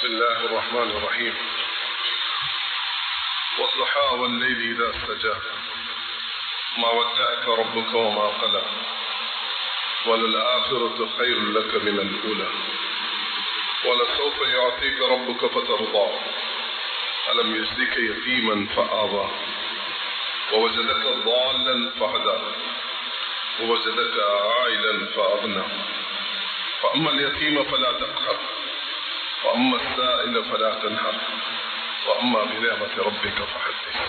الله الرحمن الرحيم والضحى والليل إذا سجى ما ودعك ربك وما قلى وللآخرة خير لك من الأولى ولسوف يعطيك ربك فترضى ألم يجدك يتيما فآوى ووجدك ضالا فهدى ووجدك عائلا فأغنى فأما اليتيم فلا تقهر وأما السائل فلا تنهر وأما بنعمة ربك فحدث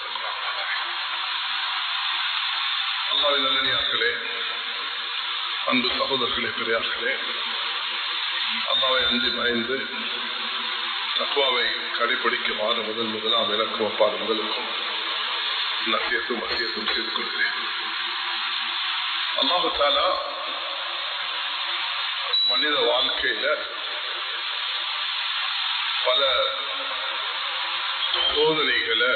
அல்லாவின் நல்லடியார்களே அன்பு சகோதரர்களே பெரியார்களே அல்லாவை அஞ்சு பயந்து தக்குவாவை கடைபிடிக்குமாறு முதல் முதலாம் எனக்கும் அப்பால் உங்களுக்கும் நசியத்தும் அசியத்தும் செய்து கொள்கிறேன் அல்லாஹு தாலா மனித வாழ்க்கையில பல சோதனைகளை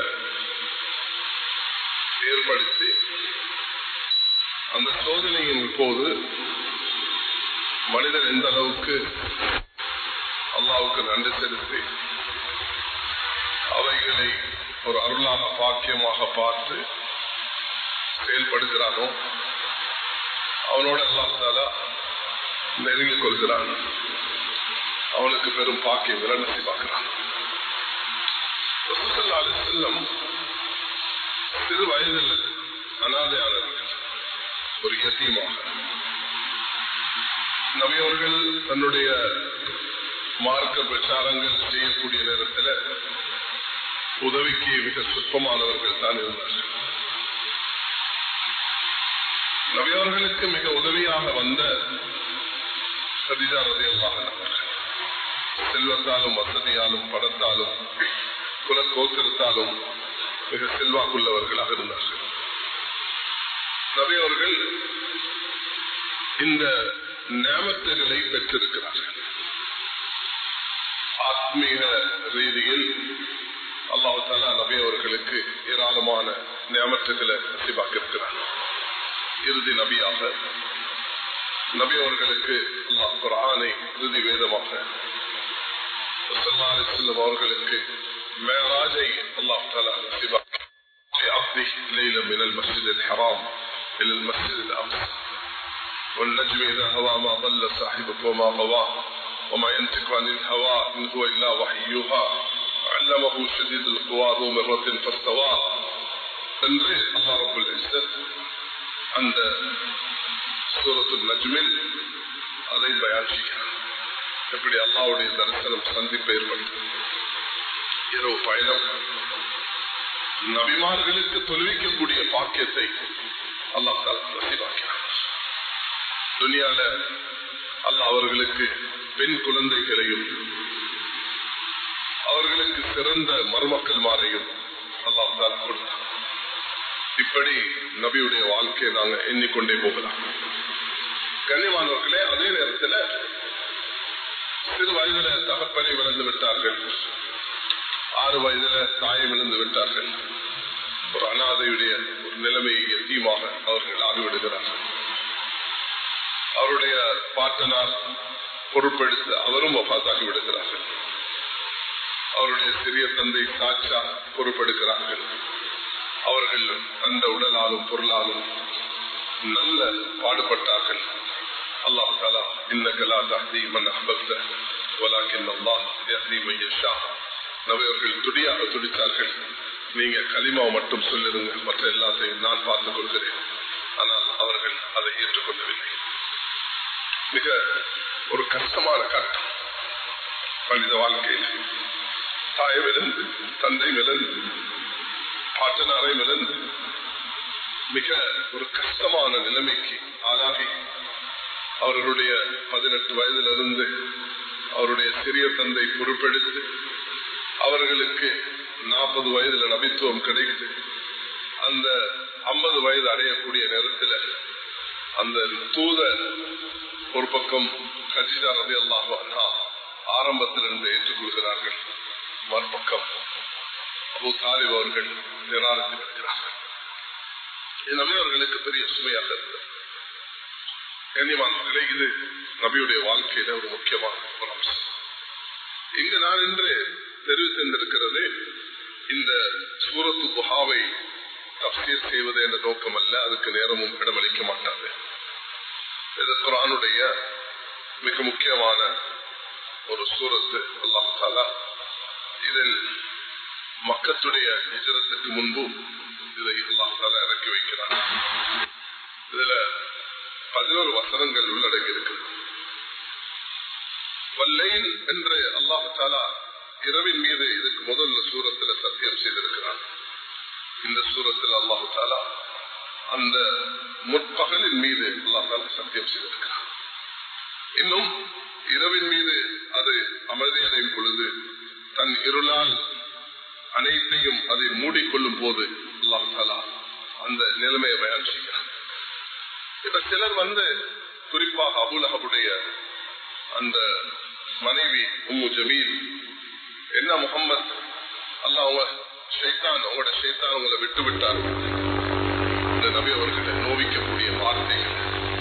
ஏற்படுத்தி அந்த சோதனையின் போது மனிதன் எந்த அளவுக்கு அல்லாவுக்கு நன்றி செலுத்தி அவைகளை ஒரு அருளாக பாக்கியமாக பார்த்து செயல்படுகிறானோ அவனோட அல்லாத்தாலா நெருங்கிக் கொள்கிறான் அவனுக்கு பெரும் பாக்கியம் விரணசி பார்க்கிறான் செல்லம் சிறு வயதில் அனாதையாளர்கள் ஒரு இயத்தியமாக நவியவர்கள் தன்னுடைய மார்க்க பிரச்சாரங்கள் செய்யக்கூடிய நேரத்தில் உதவிக்கு மிக சொற்பமானவர்கள் தான் இருந்தார்கள் நவியவர்களுக்கு மிக உதவியாக வந்த சதிஜா ரதியல்லாக செல்வத்தாலும் வசதியாலும் பணத்தாலும் குல கோத்திரத்தாலும் மிக செல்வாக்குள்ளவர்களாக இருந்தார்கள் நவியவர்கள் இந்த நேமத்துகளை பெற்றிருக்கிறார்கள் ஆத்மீக ரீதியில் அல்லாஹு தாலா நபி அவர்களுக்கு ஏராளமான நியமத்துகளை நசிபாக்கியிருக்கிறார் இறுதி நபியாக நபி அவர்களுக்கு அல்லாஹ் குரானை இறுதி வேதமாக செல்லும் அவர்களுக்கு மேராஜை அல்லாஹ் தாலா நசிபாக்கி عبده ليلا من المسجد الحرام إلى المسجد الأقصى والنجم إذا هوى ما ضل صاحبك وما غوى وما ينطق عن الهوى إن هو إلا وحيها علمه شديد القوى ذو مرة فاستوى என்று அல்லா ரபுல் இஸ்ஸத் அந்த சூரத்து நஜ்மில் அதை பயான் செய்கிறார் எப்படி அல்லாவுடைய தரிசனம் சந்திப்பு ஏற்பட்டது இரவு பயணம் நபிமார்களுக்கு தொழுவிக்கக்கூடிய பாக்கியத்தை அல்லாஹ் நசிவாக்கிறார் துனியால அல்ல அவர்களுக்கு பெண் குழந்தைகளையும் அவர்களுக்கு சிறந்த மருமக்கள் மாறையும் அல்லாம் தான் கொடுத்தார் இப்படி நபியுடைய வாழ்க்கையை நாங்க எண்ணிக்கொண்டே போகலாம் கண்ணியமானவர்களே அதே நேரத்தில் சிறு வயதுல தகப்பனை விழுந்து விட்டார்கள் ஆறு வயதுல தாயை விழுந்து விட்டார்கள் ஒரு அனாதையுடைய ஒரு நிலைமையை எத்தியமாக அவர்கள் ஆகிவிடுகிறார்கள் அவருடைய பாட்டனார் பொறுப்பெடுத்து அவரும் வபாத்தாகி விடுகிறார்கள் அவருடைய சிறிய தந்தை சாட்சா பொறுப்பெடுக்கிறார்கள் அவர்கள் அந்த உடலாலும் பொருளாலும் நல்ல பாடுபட்டார்கள் அல்லாஹ் தாலா இன்னகலா தஹ்தி மன் அஹ்பப்த வலாக்கின் அல்லாஹ் யஹ்தி மன் யஷா நபியவர்கள் துடியாக துடித்தார்கள் நீங்க களிமாவை மட்டும் சொல்லிருங்க மற்ற எல்லாத்தையும் நான் பார்த்துக் கொள்கிறேன் ஆனால் அவர்கள் அதை ஏற்றுக்கொள்ளவில்லை மிக ஒரு கஷ்டமான கட்டம் மனித வாழ்க்கையில் தாயை விழுந்து தந்தை விழுந்து பாட்டனாரை விழுந்து மிக ஒரு கஷ்டமான நிலைமைக்கு ஆளாகி அவர்களுடைய பதினெட்டு வயதிலிருந்து அவருடைய சிறிய தந்தை பொறுப்பெடுத்து அவர்களுக்கு நாற்பது வயதுல நபித்துவம் கிடைத்து அந்த ஐம்பது வயது அடையக்கூடிய நேரத்தில் அந்த தூத ஒரு பக்கம் கஜிதா ரவி அல்லாஹா ஆரம்பத்திலிருந்து ஏற்றுக்கொள்கிறார்கள் மறுபக்கம் அபு தாலிப் அவர்கள் நிராகரித்து வருகிறார்கள் எனவே அவர்களுக்கு பெரிய சுமையாக இருந்தது கண்ணியமானவர்களே இது நபியுடைய வாழ்க்கையில ஒரு முக்கியமான ஒரு அம்சம் இங்கு நான் என்று தெரிவித்திருக்கிறது இந்த சூரத்து குஹாவை தப்சீர் செய்வது என்ற நோக்கம் அல்ல அதுக்கு நேரமும் இடமளிக்க மாட்டாது இது குரானுடைய மிக முக்கியமான ஒரு சூரத்து அல்லாஹாலா இதில் மக்கத்துடைய நிஜத்துக்கு முன்பும் இதை அல்லாஹாலா இறக்கி வைக்கிறார் இதுல பதினோரு வசனங்கள் உள்ளடங்கி இருக்கிறது வல்லைன் என்று அல்லாஹாலா இரவின் மீது இதுக்கு முதல்ல சூரத்துல சத்தியம் செய்திருக்கிறார் இந்த சூரத்தில் அல்லாஹு தாலா அந்த முற்பகலின் மீது அல்லாஹால சத்தியம் செய்திருக்கிறார் இன்னும் இரவின் மீது அது அமைதியடையும் பொழுது தன் இருளால் அனைத்தையும் அதை மூடிக்கொள்ளும் போது அல்லாஹு தாலா அந்த நிலைமையை பயன் செய்கிறார் இப்ப சிலர் வந்து குறிப்பாக அபுலஹபுடைய அந்த மனைவி உம்மு ஜமீல் என்ன முகம்மது அல்ல அவங்க ஷைத்தான் உங்களோட ஷைத்தான் உங்களை விட்டு விட்டார் இந்த நபி அவர்களை நோவிக்கக்கூடிய வார்த்தைகள்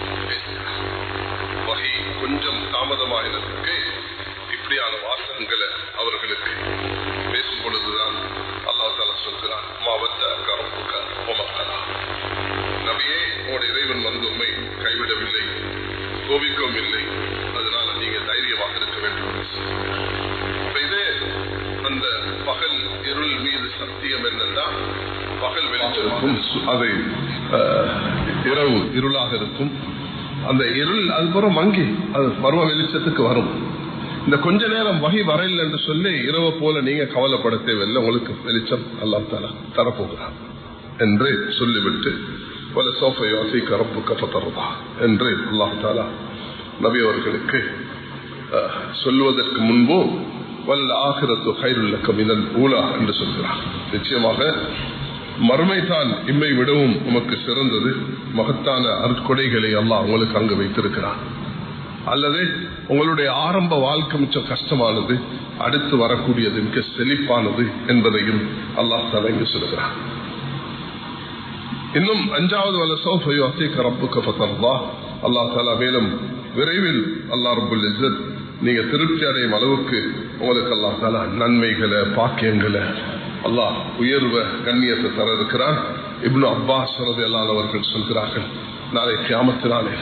வகை கொஞ்சம் தாமதமாயினதுக்கு இப்படியான வாசகங்களை அவர்களுக்கு பேசும் பொழுதுதான் அல்லா தால சொல்கிறான் மாவட்ட கரப்புக்க உமக்கலா நபியே உங்களோட இறைவன் வந்து உண்மை கைவிடவில்லை கோபிக்கவும் இல்லை அதனால நீங்க தைரியமாக இருக்க வேண்டும் இது அந்த பகல் இருள் மீது சத்தியம் என்னன்னா பகல் வெளிச்சம் அது இரவு இருளாக இருக்கும் அந்த இருள் அதுபுறம் மங்கி அது பருவ வெளிச்சத்துக்கு வரும் இந்த கொஞ்ச நேரம் வகை வரையில் என்று சொல்லி இரவு போல நீங்க கவலைப்பட தேவையில்லை உங்களுக்கு வெளிச்சம் அல்லா தாலா தரப்போகிறார் என்று சொல்லிவிட்டு பல சோஃபை யோசி கரப்பு கப்பத்தருதா என்று அல்லாஹ் தாலா நபி அவர்களுக்கு சொல்வதற்கு முன்பும் வல்ல ஆகிரத்து கைருள்ள கமிதன் ஊலா என்று சொல்கிறார் நிச்சயமாக மறுமை தான் இம்மை விடவும் உமக்கு சிறந்தது மகத்தான அருட்கொடைகளை எல்லாம் உங்களுக்கு அங்கு வைத்திருக்கிறான் அல்லது உங்களுடைய ஆரம்ப வாழ்க்கை மிச்சம் கஷ்டமானது அடுத்து வரக்கூடியது மிக செழிப்பானது என்பதையும் அல்லாஹ் தாலா இங்கு சொல்கிறான் இன்னும் அஞ்சாவது வல்ல சோஃபையோ அசைக்க ரப்புக்க பத்தர்தா அல்லா தாலா மேலும் விரைவில் அல்லா ரபுல் இசத் நீங்க திருப்தி அடையும் அளவுக்கு உங்களுக்கு அல்லா தாலா நன்மைகளை பாக்கியங்களை அல்லாஹ் உயர்வ கண்ணியத்தை தர இருக்கிறான் இப்னு அப்பாஸ் அவர்கள் சொல்கிறார்கள் நாளை கியாமத்தினாலே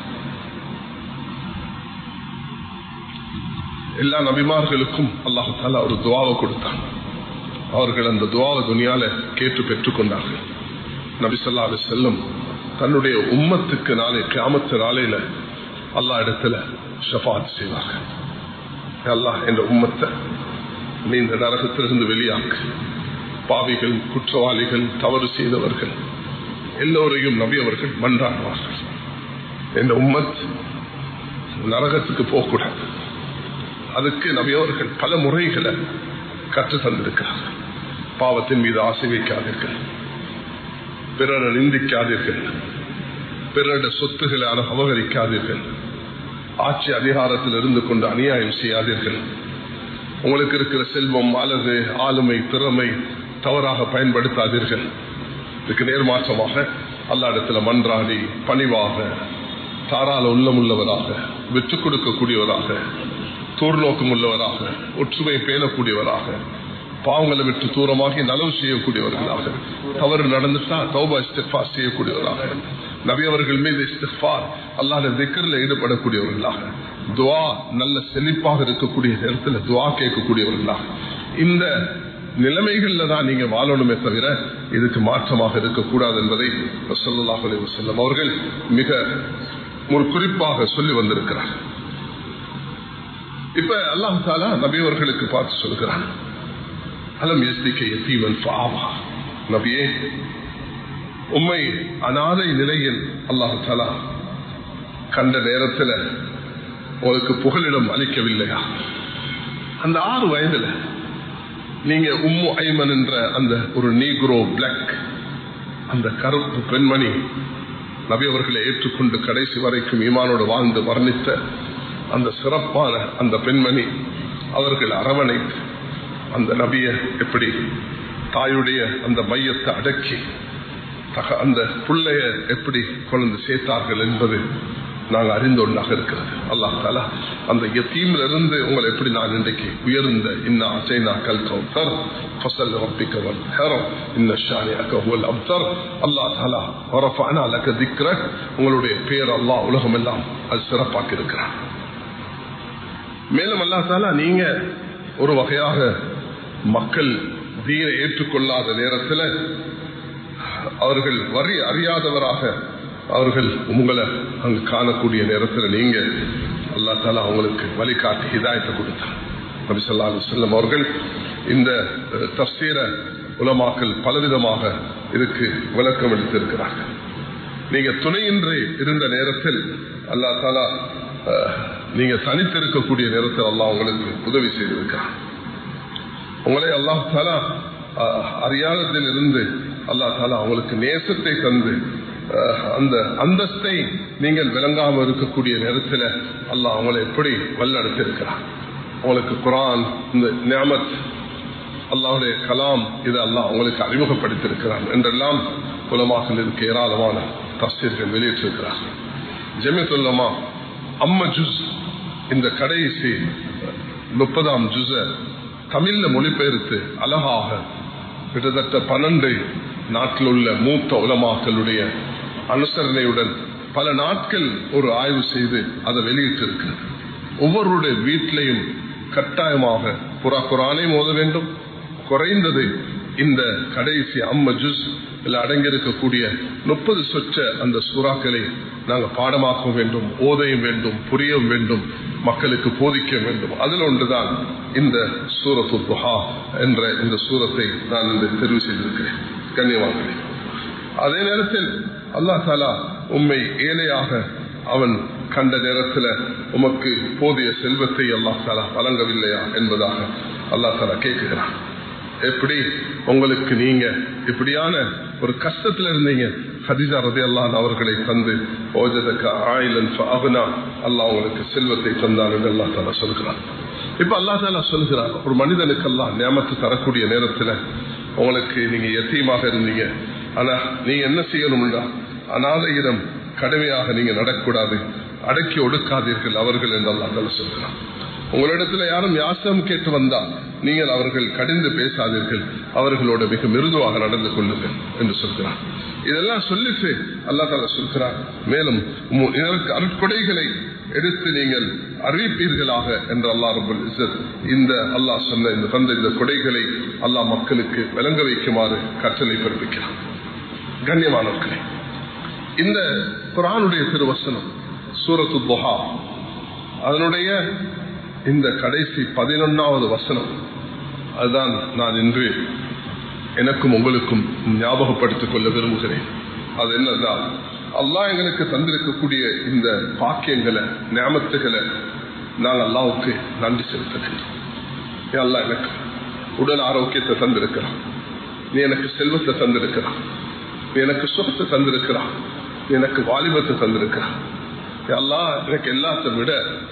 எல்லா நபிமார்களுக்கும் அல்லாஹு தாலா ஒரு துவாவை கொடுத்தான் அவர்கள் அந்த துவாவை துணியால கேட்டு பெற்றுக்கொண்டார்கள் நபி சொல்லா அலி செல்லம் தன்னுடைய உம்மத்துக்கு நாளை கிராமத்து நாளையில அல்லா இடத்துல ஷபாத் செய்வார்கள் அல்லாஹ் என்ற உம்மத்தை நீ இந்த நரகத்திலிருந்து வெளியாக்கு பாவிகள் குற்றவாளிகள் தவறு செய்தவர்கள் எல்லோரையும் நபி அவர்கள் மன்றாடுவார்கள் என்ற உம்மத் நரகத்துக்கு போகக்கூடாது அதுக்கு நபியவர்கள் பல முறைகளை கற்று தந்திருக்கிறார்கள் பாவத்தின் மீது ஆசை வைக்காதீர்கள் பிறரை நிந்திக்காதீர்கள் பிறருடைய சொத்துக்களை அபகரிக்காதீர்கள் ஆட்சி அதிகாரத்தில் இருந்து கொண்டு அநியாயம் செய்யாதீர்கள் உங்களுக்கு இருக்கிற செல்வம் அல்லது ஆளுமை திறமை தவறாக பயன்படுத்தாதீர்கள் இதுக்கு நேர்மாற்றமாக அல்லா இடத்துல மன்றாடி பணிவாக தாராள உள்ளமுள்ளவராக விற்றுக் கொடுக்கக்கூடியவராக தூர்நோக்கம் உள்ளவராக ஒற்றுமை பேணக்கூடியவராக பாவங்களை விட்டு தூரமாகி நலவு செய்யக்கூடியவர்களாக தவறு நடந்துட்டா தௌபா இஸ்திஃபா செய்யக்கூடியவராக நபியவர்கள் மீது இஸ்திஃபார் அல்லாத திக்கரில் ஈடுபடக்கூடியவர்களாக துவா நல்ல செழிப்பாக இருக்கக்கூடிய நேரத்தில் துவா கேட்கக்கூடியவர்களாக இந்த நிலைமைகள்ல தான் நீங்க வாழணுமே தவிர இதுக்கு மாற்றமாக இருக்கக்கூடாது என்பதை சொல்லலாஹ் செல்லம் அவர்கள் மிக ஒரு குறிப்பாக சொல்லி வந்திருக்கிறார் இப்ப அல்லாஹ் தாலா நபியவர்களுக்கு பார்த்து சொல்கிறான் அலம் எஸ்திக்க எத்தீவன் பாவா நபியே உண்மை அநாதை நிலையில் அல்லாஹு தாலா கண்ட நேரத்தில் உங்களுக்கு புகலிடம் அளிக்கவில்லையா அந்த ஆறு வயதுல நீங்க உம்மு ஐமன் என்ற அந்த ஒரு நீக்ரோ பிளாக் அந்த கருப்பு பெண்மணி நபி அவர்களை ஏற்றுக்கொண்டு கடைசி வரைக்கும் ஈமானோடு வாழ்ந்து வர்ணித்த அந்த சிறப்பான அந்த பெண்மணி அவர்கள் அரவணைத்து அந்த நபிய எப்படி தாயுடைய அந்த மையத்தை அடக்கி அந்த பிள்ளைய எப்படி கொண்டு சேர்த்தார்கள் என்பது நாங்க அறிந்த ஒன்றாக இருக்கிறது அல்லாஹ் தாலா அந்த யத்தீம்ல இருந்து உங்களை எப்படி நான் இன்றைக்கு உயர்ந்த இன்ன அசைனா கல் கௌத்தர் ஃபசல் ரப்பிக்க வல் ஹரம் இன்ன ஷானியக்க ஹுவல் அப்தர் அல்லாஹ் தாலா வரஃபஅனா லக திக்ரக் உங்களுடைய பேர் அல்லாஹ் உலகம் எல்லாம் அது சிறப்பாக்கி இருக்கிறான் மேலும் அல்லாஹ் தாலா நீங்க ஒரு வகையாக மக்கள் தீனை ஏற்றுக்கொள்ளாத நேரத்தில் அவர்கள் வரி அறியாதவராக அவர்கள் உங்களை அங்கு காணக்கூடிய நேரத்தில் நீங்க அல்லா தாலா அவங்களுக்கு வழிகாட்டி ஹிதாயத்தை கொடுத்தார் நபி சொல்லா செல்லம் அவர்கள் இந்த தப்சீர உலமாக்கல் பலவிதமாக இதுக்கு விளக்கம் எடுத்திருக்கிறார்கள் நீங்க துணையின்றி இருந்த நேரத்தில் அல்லா தாலா நீங்க தனித்திருக்கக்கூடிய நேரத்தில் அல்லாஹ் உங்களுக்கு உதவி செய்திருக்கிறார் உங்களை அல்லாஹ் தாலா அறியாததில் இருந்து அல்லா தாலா அவங்களுக்கு நேசத்தை தந்து அந்த அந்தஸ்தை நீங்கள் விளங்காமல் இருக்கக்கூடிய நேரத்தில் அல்லாஹ் அவங்களை எப்படி வல்லெடுத்திருக்கிறார் உங்களுக்கு குரான் இந்த நியமத் அல்லாவுடைய கலாம் இதை அல்லாஹ் அவங்களுக்கு அறிமுகப்படுத்தியிருக்கிறார் என்றெல்லாம் குலமாக இருக்க ஏராளமான தஸ்தீர்கள் வெளியிட்டிருக்கிறார்கள் ஜெமித்துல்லமா அம்ம ஜுஸ் இந்த கடைசி முப்பதாம் ஜுஸ தமிழ்ல மொழிபெயர்த்து அழகாக கிட்டத்தட்ட பன்னெண்டு நாட்டில் உள்ள மூத்த உலமாக்களுடைய அனுசரணையுடன் பல நாட்கள் ஒரு ஆய்வு செய்து அதை வெளியிட்டிருக்கு ஒவ்வொருடைய வீட்டிலையும் கட்டாயமாக புறா குரானை மோத வேண்டும் குறைந்தது இந்த கடைசி அம்ம ஜுஸ் அடங்கியிருக்கக்கூடிய முப்பது சொச்ச அந்த சுறாக்களை நாங்கள் பாடமாக்க வேண்டும் ஓதையும் வேண்டும் புரியவும் வேண்டும் மக்களுக்கு போதிக்க வேண்டும் அதில் ஒன்றுதான் இந்த சூரத்து துஹா என்ற இந்த சூரத்தை நான் இந்த தெரிவு செய்திருக்கிறேன் கண்ணியவாங்களே அதே நேரத்தில் அல்லா தாலா உண்மை ஏழையாக அவன் கண்ட நேரத்தில் உமக்கு போதிய செல்வத்தை அல்லா தாலா வழங்கவில்லையா என்பதாக அல்லா தாலா கேட்குகிறான் எப்படி உங்களுக்கு நீங்க இப்படியான ஒரு கஷ்டத்துல இருந்தீங்க ஹதிஜா ரதி அல்லான் அவர்களை தந்து ஓஜதக்க ஆயிலன் அல்லாஹ் உங்களுக்கு செல்வத்தை தந்தான் என்று அல்லா தாலா சொல்கிறான் இப்ப அல்லா தாலா சொல்கிறார் ஒரு மனிதனுக்கு எல்லாம் நியமத்து தரக்கூடிய நேரத்துல உங்களுக்கு நீங்க எத்தியமாக இருந்தீங்க ஆனா நீங்க என்ன செய்யணும்டா அநாதையிடம் கடுமையாக நீங்க நடக்கூடாது அடக்கி ஒடுக்காதீர்கள் அவர்கள் என்று அல்லா தாலா சொல்கிறான் உங்களிடத்துல யாரும் யாசம் கேட்டு வந்தால் நீங்கள் அவர்கள் கடிந்து பேசாதீர்கள் அவர்களோட மிக மிருதுவாக நடந்து கொள்ளுங்கள் என்று சொல்கிறார் இதெல்லாம் சொல்லிட்டு அல்லா தால சொல்கிறார் மேலும் இதற்கு அருட்கொடைகளை எடுத்து நீங்கள் அறிவிப்பீர்களாக என்று அல்லா ரபுல் இசத் இந்த அல்லாஹ் சொன்ன இந்த தந்த இந்த கொடைகளை அல்லாஹ் மக்களுக்கு விளங்க வைக்குமாறு கற்றலை பிறப்பிக்கிறார் கண்ணியமானவர்களே இந்த குரானுடைய திருவசனம் சூரத்து துஹா அதனுடைய இந்த கடைசி பதினொன்னாவது வசனம் அதுதான் நான் இன்று எனக்கும் உங்களுக்கும் ஞாபகப்படுத்திக் கொள்ள விரும்புகிறேன் அது என்னதான் அல்லாஹ் எங்களுக்கு தந்திருக்கக்கூடிய இந்த பாக்கியங்களை ஞாபகத்துகளை நான் அல்லாவுக்கு நன்றி செலுத்த வேண்டும் அல்லா எனக்கு உடல் ஆரோக்கியத்தை தந்திருக்கிறான் நீ எனக்கு செல்வத்தை தந்திருக்கிறான் நீ எனக்கு சுகத்தை தந்திருக்கிறான் நீ எனக்கு வாலிபத்தை தந்திருக்கிறான் அல்லா எனக்கு எல்லாத்த விட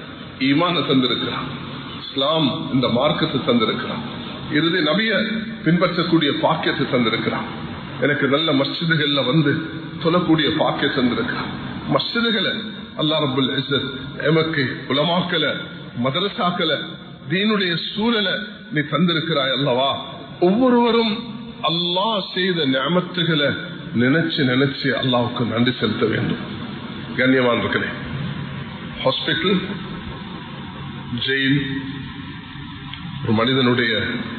ஈமான தந்திருக்கிறான் இஸ்லாம் இந்த மார்க்கத்தை தந்திருக்கிறான் இறுதி நபிய பின்பற்றக்கூடிய பாக்கியத்தை தந்திருக்கிறான் எனக்கு நல்ல மஸ்ஜிதுகள்ல வந்து சொல்லக்கூடிய பாக்கிய தந்திருக்கிறான் மஸ்ஜிதுகளை அல்லா ரபுல் எமக்கு உலமாக்கல மதரசாக்களை தீனுடைய சூழலை நீ தந்திருக்கிறாய் அல்லவா ஒவ்வொருவரும் அல்லாஹ் செய்த ஞாபகத்துகளை நினைச்சு நினைச்சு அல்லாவுக்கு நன்றி செலுத்த வேண்டும் கண்ணியமான இருக்கிறேன் ஹாஸ்பிட்டல் ஜெயில் ஒரு மனிதனுடைய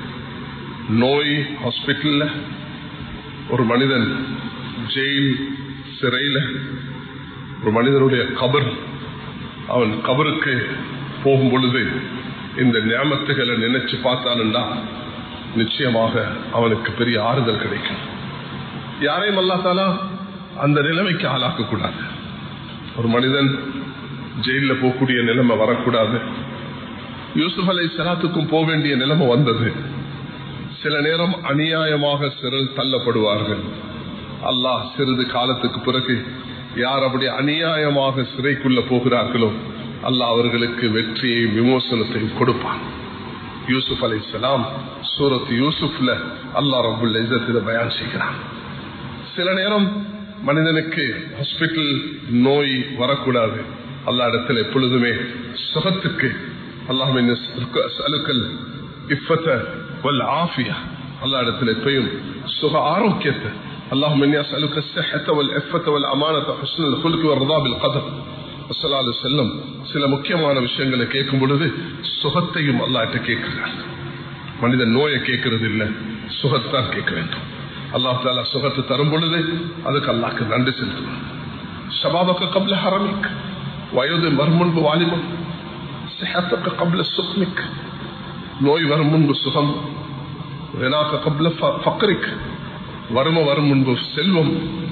நோய் ஹாஸ்பிட்டல்ல ஒரு மனிதன் ஜெயில் சிறையில் ஒரு மனிதனுடைய கபர் அவன் கபருக்கு போகும் பொழுது இந்த நியமத்துகளை நினைச்சு பார்த்தானுண்டா நிச்சயமாக அவனுக்கு பெரிய ஆறுதல் கிடைக்கும் யாரையும் அல்லாத்தாலா அந்த நிலைமைக்கு ஆளாக்க கூடாது ஒரு மனிதன் ஜெயில போகக்கூடிய நிலைமை வரக்கூடாது யூசுப் அலை சலாத்துக்கும் போக வேண்டிய நிலைமை வந்தது சில நேரம் அநியாயமாக சிறல் தள்ளப்படுவார்கள் அல்லாஹ் சிறிது காலத்துக்கு பிறகு யார் அப்படி அநியாயமாக சிறைக்குள்ள போகிறார்களோ அல்லாஹ் அவர்களுக்கு வெற்றியை விமோசனத்தையும் கொடுப்பான் யூசுப் அலை சலாம் சூரத் யூசுப்ல அல்லா ரபுல் இதை பயான் செய்கிறான் சில நேரம் மனிதனுக்கு ஹாஸ்பிட்டல் நோய் வரக்கூடாது அல்லா இடத்துல எப்பொழுதுமே சுகத்துக்கு அல்லாஹ் அலுக்கல் இஃபத்த வல் ஆஃபியா அல்லா இடத்துல எப்பயும் சுக ஆரோக்கியத்தை اللهم اني اسالك الصحه والعفه والامانه وحسن الخلق والرضا بالقدر வசலாலு செல்லம் சில முக்கியமான விஷயங்களை கேட்கும் பொழுது சுகத்தையும் அல்லாட்ட கேட்கிறார் மனிதன் நோயை கேட்கறது இல்லை சுகத்தான் கேட்க வேண்டும் அல்லாஹ் தாலா சுகத்தை தரும் பொழுது அதுக்கு அல்லாக்கு நன்றி செலுத்தணும் ஷபாபக்க கப்ல ஹரமிக் வயது மறுமுன்பு வாலிபம் சிஹத்தக்க கப்ல சுக்மிக் நோய் வரும் முன்பு சுகம் வினாக்க கப்ல ஃபக்ரிக் வறும வரும் முன்பு செல்வம்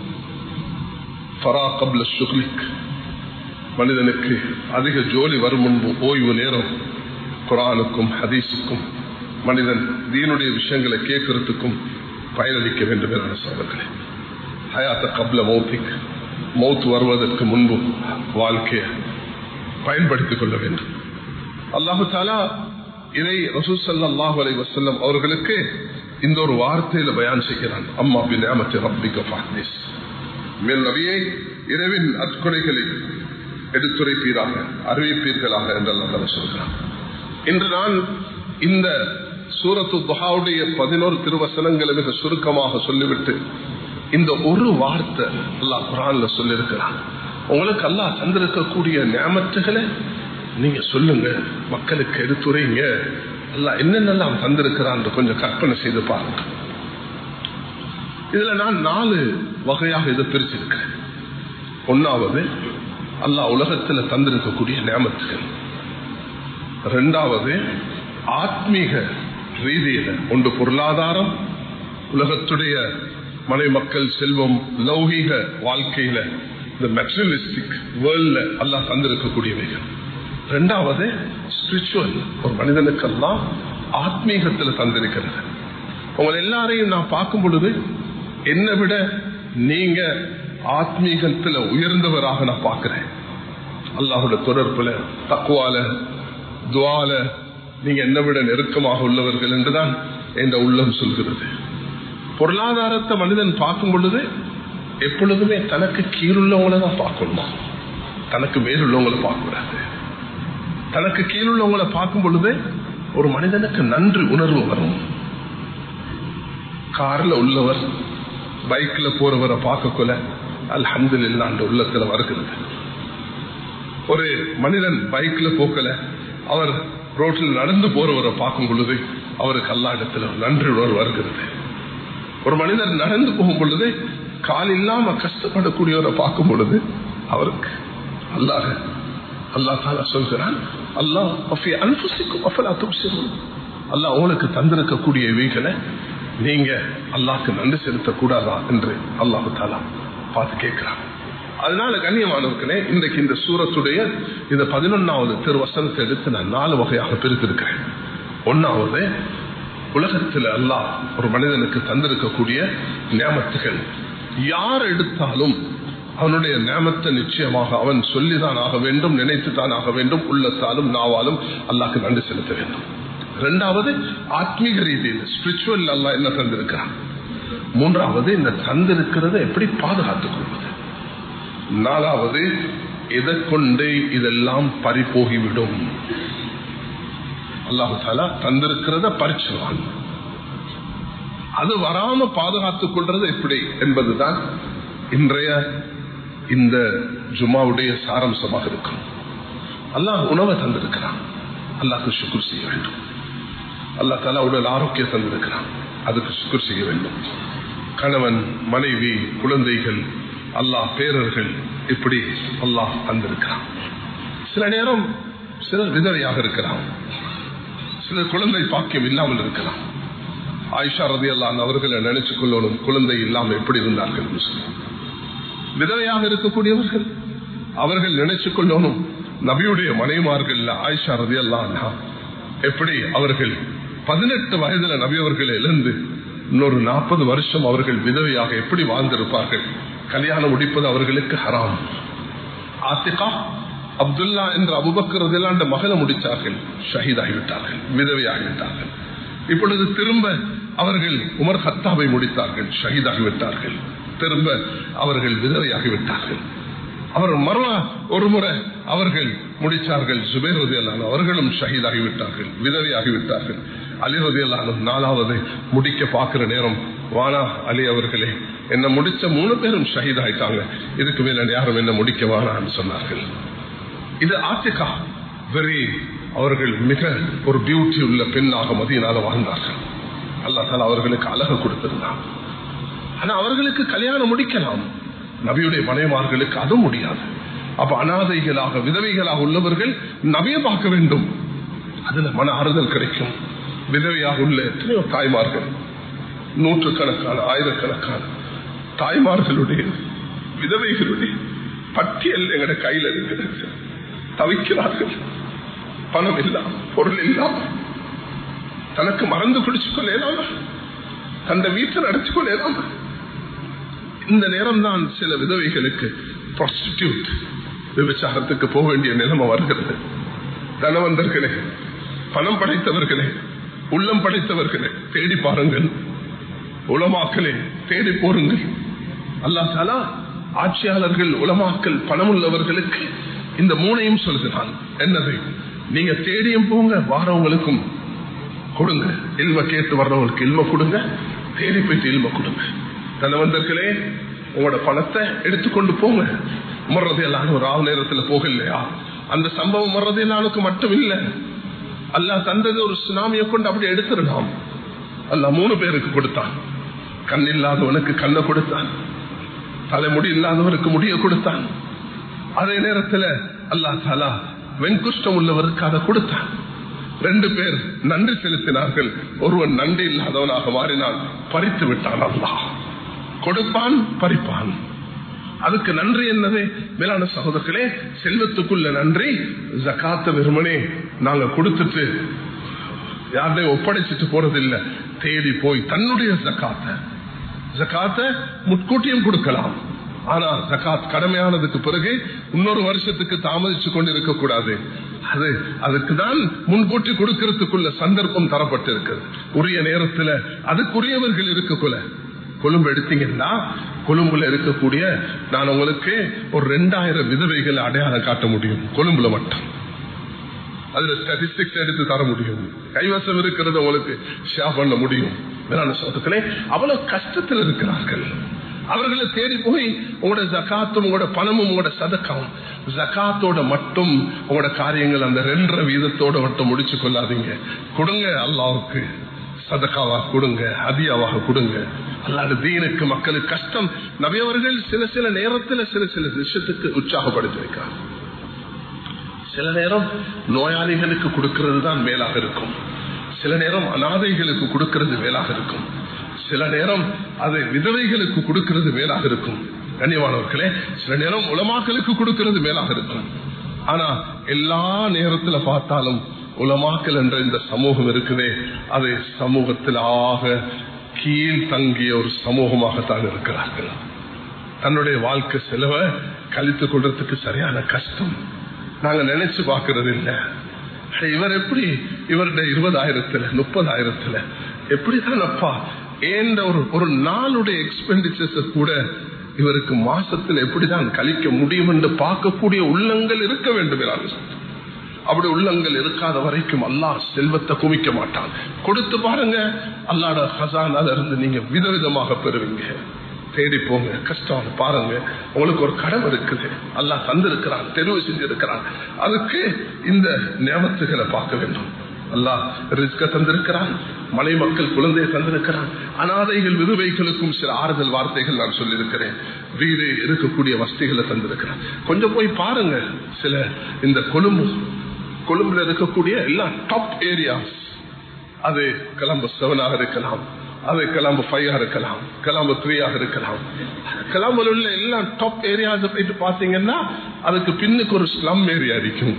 ஃபரா கப்ல சுக்லிக் மனிதனுக்கு அதிக ஜோலி வரும் முன்பு ஓய்வு நேரம் குரானுக்கும் ஹதீஸுக்கும் மனிதன் தீனுடைய விஷயங்களை கேட்கறதுக்கும் பயனளிக்க வேண்டும் என்ற சோதர்களே ஹயாத்த கப்ல மௌத்திக் மௌத் வருவதற்கு முன்பு வாழ்க்கையை பயன்படுத்திக் கொள்ள வேண்டும் அல்லாஹு தாலா இதை ரசூல் சல்லாஹ் அலை வசல்லம் அவர்களுக்கு இந்த ஒரு வார்த்தையில பயான் செய்கிறான் அம்மா பின் நியமத்தை ரப்பிக்க ஃபாஹ்னிஸ் மேல் நபியை இரவின் அற்கொலைகளை எடுத்துரைப்பீராக அறிவிப்பீர்களாக என்றெல்லாம் சொல்கிறான் இன்று நான் இந்த சூரத்து துஹாவுடைய பதினோரு திருவசனங்களை மிக சுருக்கமாக சொல்லிவிட்டு இந்த ஒரு வார்த்தை அல்லாஹ் குரான்ல சொல்லியிருக்கிறான் உங்களுக்கு அல்லாஹ் தந்திருக்கக்கூடிய ஞாபகத்துகளை நீங்க சொல்லுங்க மக்களுக்கு எடுத்துரைங்க அல்ல என்னென்னலாம் தந்திருக்கிறான் கொஞ்சம் கற்பனை செய்து பாருங்க இதுல நான் நாலு வகையாக இதை பிரிச்சிருக்கிறேன் ஒன்னாவது அல்லாஹ் உலகத்துல தந்திருக்கக்கூடிய நியமத்துகள் ரெண்டாவது ஆத்மீக ரீதியில ஒன்று பொருளாதாரம் உலகத்துடைய மனை மக்கள் செல்வம் லௌகீக வாழ்க்கையில இந்த மெட்டரலிஸ்டிக் வேர்ல்ட்ல அல்லாஹ் தந்திருக்கக்கூடியவைகள் ரெண்டாவது ஸ்பிரிச்சுவல் ஒரு மனிதனுக்கெல்லாம் ஆத்மீகத்தில் தந்திருக்கிறது உங்களை எல்லாரையும் நான் பார்க்கும் பொழுது என்னை விட நீங்க ஆத்மீகத்தில் உயர்ந்தவராக நான் பார்க்கிறேன் அல்லாஹோட தொடர்புல தக்குவால துவால நீங்க என்னை விட நெருக்கமாக உள்ளவர்கள் என்றுதான் என்ற உள்ளம் சொல்கிறது பொருளாதாரத்தை மனிதன் பார்க்கும் பொழுது எப்பொழுதுமே தனக்கு கீழுள்ளவங்களை தான் பார்க்கணுமா தனக்கு மேலுள்ளவங்களை பார்க்கக்கூடாது தனக்கு கீழுள்ளவங்களை பார்க்கும் பொழுது ஒரு மனிதனுக்கு நன்றி உணர்வு வரும் கார்ல உள்ளவர் பைக்ல போறவரை பார்க்கக்குள்ள அல்ஹம்து இல்லாண்ட உள்ளத்துல வருகிறது ஒரு மனிதன் பைக்ல போக்கல அவர் ரோட்டில் நடந்து போறவரை பார்க்கும் பொழுது அவருக்கு அல்லா இடத்துல நன்றி உணர்வு வருகிறது ஒரு மனிதர் நடந்து போகும் பொழுது கால் இல்லாம கஷ்டப்படக்கூடியவரை பார்க்கும் பொழுது அவருக்கு அல்லாஹ அல்லா தாலா சொல்கிறான் அல்லாஹ் அன்புசிக்கும் அப்பலா துப்சிரும் அல்லாஹ் உங்களுக்கு தந்திருக்கக்கூடிய இவைகளை நீங்க அல்லாஹ்க்கு நன்றி செலுத்தக்கூடாதா என்று அல்லாஹு தாலா பார்த்து கேட்கிறான் அதனால கண்ணியமானவர்களே இன்றைக்கு இந்த சூரத்துடைய இந்த பதினொன்னாவது திருவசனத்தை எடுத்து நான் நாலு வகையாக பிரித்திருக்கிறேன் ஒன்னாவது உலகத்தில் அல்லாஹ் ஒரு மனிதனுக்கு தந்திருக்கக்கூடிய நியமத்துகள் யார் எடுத்தாலும் அவனுடைய நியமத்தை நிச்சயமாக அவன் சொல்லிதான் ஆக வேண்டும் நினைத்து தான் ஆக வேண்டும் உள்ளத்தாலும் நாவாலும் அல்லாக்கு நன்றி செலுத்த வேண்டும் இரண்டாவது ஆத்மீக ரீதியில் ஸ்பிரிச்சுவல் அல்லா என்ன தந்திருக்கிறான் மூன்றாவது இந்த தந்திருக்கிறத எப்படி பாதுகாத்துக் கொள்வது நாலாவது எதை கொண்டு இதெல்லாம் பறிபோகிவிடும் அல்லாஹு தாலா தந்திருக்கிறத பறிச்சுவான் அது வராம பாதுகாத்துக் கொள்றது எப்படி என்பதுதான் இன்றைய இந்த ஜுமாவுடைய சாரம்சமாக இருக்கும் அல்லாஹ் உணவை தந்திருக்கிறான் அல்லாஹ்க்கு சுக்குர் செய்ய வேண்டும் அல்லா தாலா உடல் ஆரோக்கியம் தந்திருக்கிறான் அதுக்கு சுக்குர் செய்ய வேண்டும் கணவன் மனைவி குழந்தைகள் அல்லாஹ் பேரர்கள் இப்படி அல்லாஹ் தந்திருக்கிறான் சில நேரம் சிலர் விதவையாக இருக்கிறான் சிலர் குழந்தை பாக்கியம் இல்லாமல் இருக்கலாம் ஆயிஷா ரதி அல்லான் அவர்களை நினைச்சுக் கொள்ளணும் குழந்தை இல்லாமல் எப்படி இருந்தார்கள் விதவையாக இருக்கக்கூடியவர்கள் அவர்கள் நினைச்சுக் கொள்ளணும் நபியுடைய மனைமார்கள் ஆயிஷா ரதி அல்லா எப்படி அவர்கள் பதினெட்டு வயதுல நபி அவர்களை இழந்து இன்னொரு நாற்பது வருஷம் அவர்கள் விதவையாக எப்படி வாழ்ந்திருப்பார்கள் கல்யாணம் முடிப்பது அவர்களுக்கு ஹராம் ஆத்திகா அப்துல்லா என்ற அபுபக்கரதிலாண்ட மகனை முடித்தார்கள் ஷஹீதாகிவிட்டார்கள் விதவையாகிவிட்டார்கள் இப்பொழுது திரும்ப அவர்கள் உமர் ஹத்தாவை முடித்தார்கள் ஷஹீதாகிவிட்டார்கள் திரும்ப அவர்கள் விதவையாகிவிட்டார்கள் அவர் மறுவா ஒரு முறை அவர்கள் முடிச்சார்கள் சுபேர் ரதியல்லான அவர்களும் ஷஹீதாகிவிட்டார்கள் விதவையாகிவிட்டார்கள் அலி ரதியல்லான நாலாவது முடிக்க பார்க்கிற நேரம் வானா அலி அவர்களே என்ன முடிச்ச மூணு பேரும் ஷஹீத் ஆயிட்டாங்க இதுக்கு மேல யாரும் என்ன முடிக்க வானான்னு சொன்னார்கள் இது ஆத்திகா வெரி அவர்கள் மிக ஒரு பியூட்டி உள்ள பெண்ணாக மதியனால வாழ்ந்தார்கள் அல்லா தால அவர்களுக்கு அழகு கொடுத்திருந்தான் ஆனா அவர்களுக்கு கல்யாணம் முடிக்கலாம் நபியுடைய மனைவார்களுக்கு அது முடியாது அப்ப அனாதைகளாக விதவைகளாக உள்ளவர்கள் நபிய பார்க்க வேண்டும் அதுல மன ஆறுதல் கிடைக்கும் விதவையாக உள்ள எத்தனையோ தாய்மார்கள் நூற்றுக்கணக்கான ஆயிரக்கணக்கான தாய்மார்களுடைய விதவைகளுடைய பட்டியல் எங்கட கையில் இருக்கிறது தவிக்கிறார்கள் பணம் இல்லாம பொருள் இல்லாம தனக்கு மறந்து குடிச்சு கொள்ளலாம தந்த வீட்டில் அடைச்சு கொள்ளலாம இந்த நேரம் தான் சில விதவைகளுக்கு விபச்சாரத்துக்கு போக வேண்டிய நிலைமை வருகிறது தனவந்தர்களே பணம் படைத்தவர்களே உள்ளம் படைத்தவர்களே தேடி பாருங்கள் உலமாக்களே தேடி போருங்கள் அல்லா தாலா ஆட்சியாளர்கள் உலமாக்கல் பணம் உள்ளவர்களுக்கு இந்த மூணையும் சொல்கிறான் என்னது நீங்க தேடியும் போங்க வாரவங்களுக்கும் கொடுங்க இல்ம கேட்டு வர்றவங்களுக்கு இல்ம கொடுங்க தேடி போயிட்டு இல்ம கொடுங்க தனவந்தர்களே உங்களோட பணத்தை எடுத்துக்கொண்டு போங்க முறதையெல்லாம் ஒரு ஆவு நேரத்தில் போக இல்லையா அந்த சம்பவம் முறதையெல்லானுக்கு மட்டும் இல்லை அல்லா தந்தது ஒரு சுனாமியை கொண்டு அப்படி எடுத்துருலாம் அல்ல மூணு பேருக்கு கொடுத்தான் கண் இல்லாதவனுக்கு கண்ணை கொடுத்தான் தலைமுடி இல்லாதவனுக்கு முடிய கொடுத்தான் அதே நேரத்தில் அல்லா தாலா வெண்குஷ்டம் உள்ளவருக்கு அதை கொடுத்தான் ரெண்டு பேர் நன்றி செலுத்தினார்கள் ஒருவன் நன்றி இல்லாதவனாக மாறினால் பறித்து விட்டான் அல்லா கொடுப்பான் பறிப்பான் அதுக்கு நன்றி என்னது மேலான சகோதரர்களே செல்வத்துக்குள்ள நன்றி ஜக்காத்த வெறுமனே நாங்க கொடுத்துட்டு யாரையும் ஒப்படைச்சிட்டு போறதில்லை தேடி போய் தன்னுடைய ஜக்காத்த ஜக்காத்த முட்கூட்டியும் கொடுக்கலாம் ஆனா ஜக்காத் கடமையானதுக்கு பிறகு இன்னொரு வருஷத்துக்கு தாமதிச்சு கொண்டு இருக்கக்கூடாது அது அதுக்கு தான் முன்கூட்டி கொடுக்கறதுக்குள்ள சந்தர்ப்பம் தரப்பட்டு இருக்குது உரிய நேரத்துல அதுக்குரியவர்கள் இருக்கக்குள்ள கொழும்பு எடுத்தீங்கன்னா கொழும்புல இருக்கக்கூடிய நான் உங்களுக்கு ஒரு ரெண்டாயிரம் விதவைகளை அடையாளம் காட்ட முடியும் கொழும்புல மட்டும் அதுல ஸ்டாட்டிஸ்டிக்ஸ் எடுத்து தர முடியும் கைவசம் இருக்கிறது உங்களுக்கு ஷேர் பண்ண முடியும் மேலான சோதர்களே அவ்வளவு கஷ்டத்தில் இருக்கிறார்கள் அவர்களை தேடி போய் உங்களோட ஜக்காத்தும் உங்களோட பணமும் உங்களோட சதக்காவும் ஜக்காத்தோட மட்டும் உங்களோட காரியங்கள் அந்த ரெண்டரை வீதத்தோட மட்டும் முடிச்சு கொள்ளாதீங்க கொடுங்க அல்லாவுக்கு சதக்காவா கொடுங்க ஹதியாவாக கொடுங்க அல்லாத தீனுக்கு மக்களுக்கு கஷ்டம் நபியவர்கள் சில சில நேரத்தில் சில சில விஷயத்துக்கு உற்சாகப்படுத்தி வைக்கிறார் சில நேரம் நோயாளிகளுக்கு கொடுக்கிறது தான் மேலாக இருக்கும் சில நேரம் அனாதைகளுக்கு கொடுக்கிறது மேலாக இருக்கும் சில நேரம் அதை விதவைகளுக்கு கொடுக்கிறது மேலாக இருக்கும் கண்ணியமானவர்களே சில நேரம் உலமாக்களுக்கு கொடுக்கிறது மேலாக இருக்கும் ஆனா எல்லா நேரத்துல பார்த்தாலும் உலமாக்கல் என்ற இந்த சமூகம் இருக்குதே அது சமூகத்தில் ஆக கீழ் தங்கிய ஒரு சமூகமாகத்தான் இருக்கிறார்கள் தன்னுடைய வாழ்க்கை செலவை கழித்துக் கொள்றதுக்கு சரியான கஷ்டம் நாங்க நினைச்சு பாக்குறது இல்லை இவர் எப்படி இவருடைய இருபதாயிரத்துல முப்பதாயிரத்துல எப்படிதான் அப்பா ஏன்ற ஒரு ஒரு நாளுடைய எக்ஸ்பெண்டிச்சர்ஸ் கூட இவருக்கு மாசத்துல எப்படிதான் கழிக்க முடியும் என்று பார்க்கக்கூடிய உள்ளங்கள் இருக்க வேண்டும் அப்படி உள்ளங்கள் இருக்காத வரைக்கும் அல்லாஹ் செல்வத்தை குமிக்க மாட்டான் கொடுத்து பாருங்க அல்லாட ஹசானால இருந்து நீங்க விதவிதமாக பெறுவீங்க தேடி போங்க கஷ்டம் பாருங்க உங்களுக்கு ஒரு கடமை இருக்குது அல்லாஹ் தந்திருக்கிறான் தெரிவு செஞ்சிருக்கிறான் அதுக்கு இந்த நியமத்துகளை பார்க்க வேண்டும் அல்லாஹ் ரிஸ்க தந்திருக்கிறான் மலை மக்கள் குழந்தையை தந்திருக்கிறான் அனாதைகள் விதுவைகளுக்கும் சில ஆறுதல் வார்த்தைகள் நான் சொல்லியிருக்கிறேன் வீடு இருக்கக்கூடிய வசதிகளை தந்திருக்கிறான் கொஞ்சம் போய் பாருங்க சில இந்த கொழும்பு கொழும்புல இருக்கக்கூடிய எல்லா டாப் ஏரியாஸ் அது கிளம்பு செவனாக இருக்கலாம் அது கிளம்பு ஃபைவா இருக்கலாம் கிளம்பு த்ரீயாக இருக்கலாம் கிளம்புல உள்ள எல்லா டாப் ஏரியாஸ் போயிட்டு பாத்தீங்கன்னா அதுக்கு பின்னுக்கு ஒரு ஸ்லம் ஏரியா இருக்கும்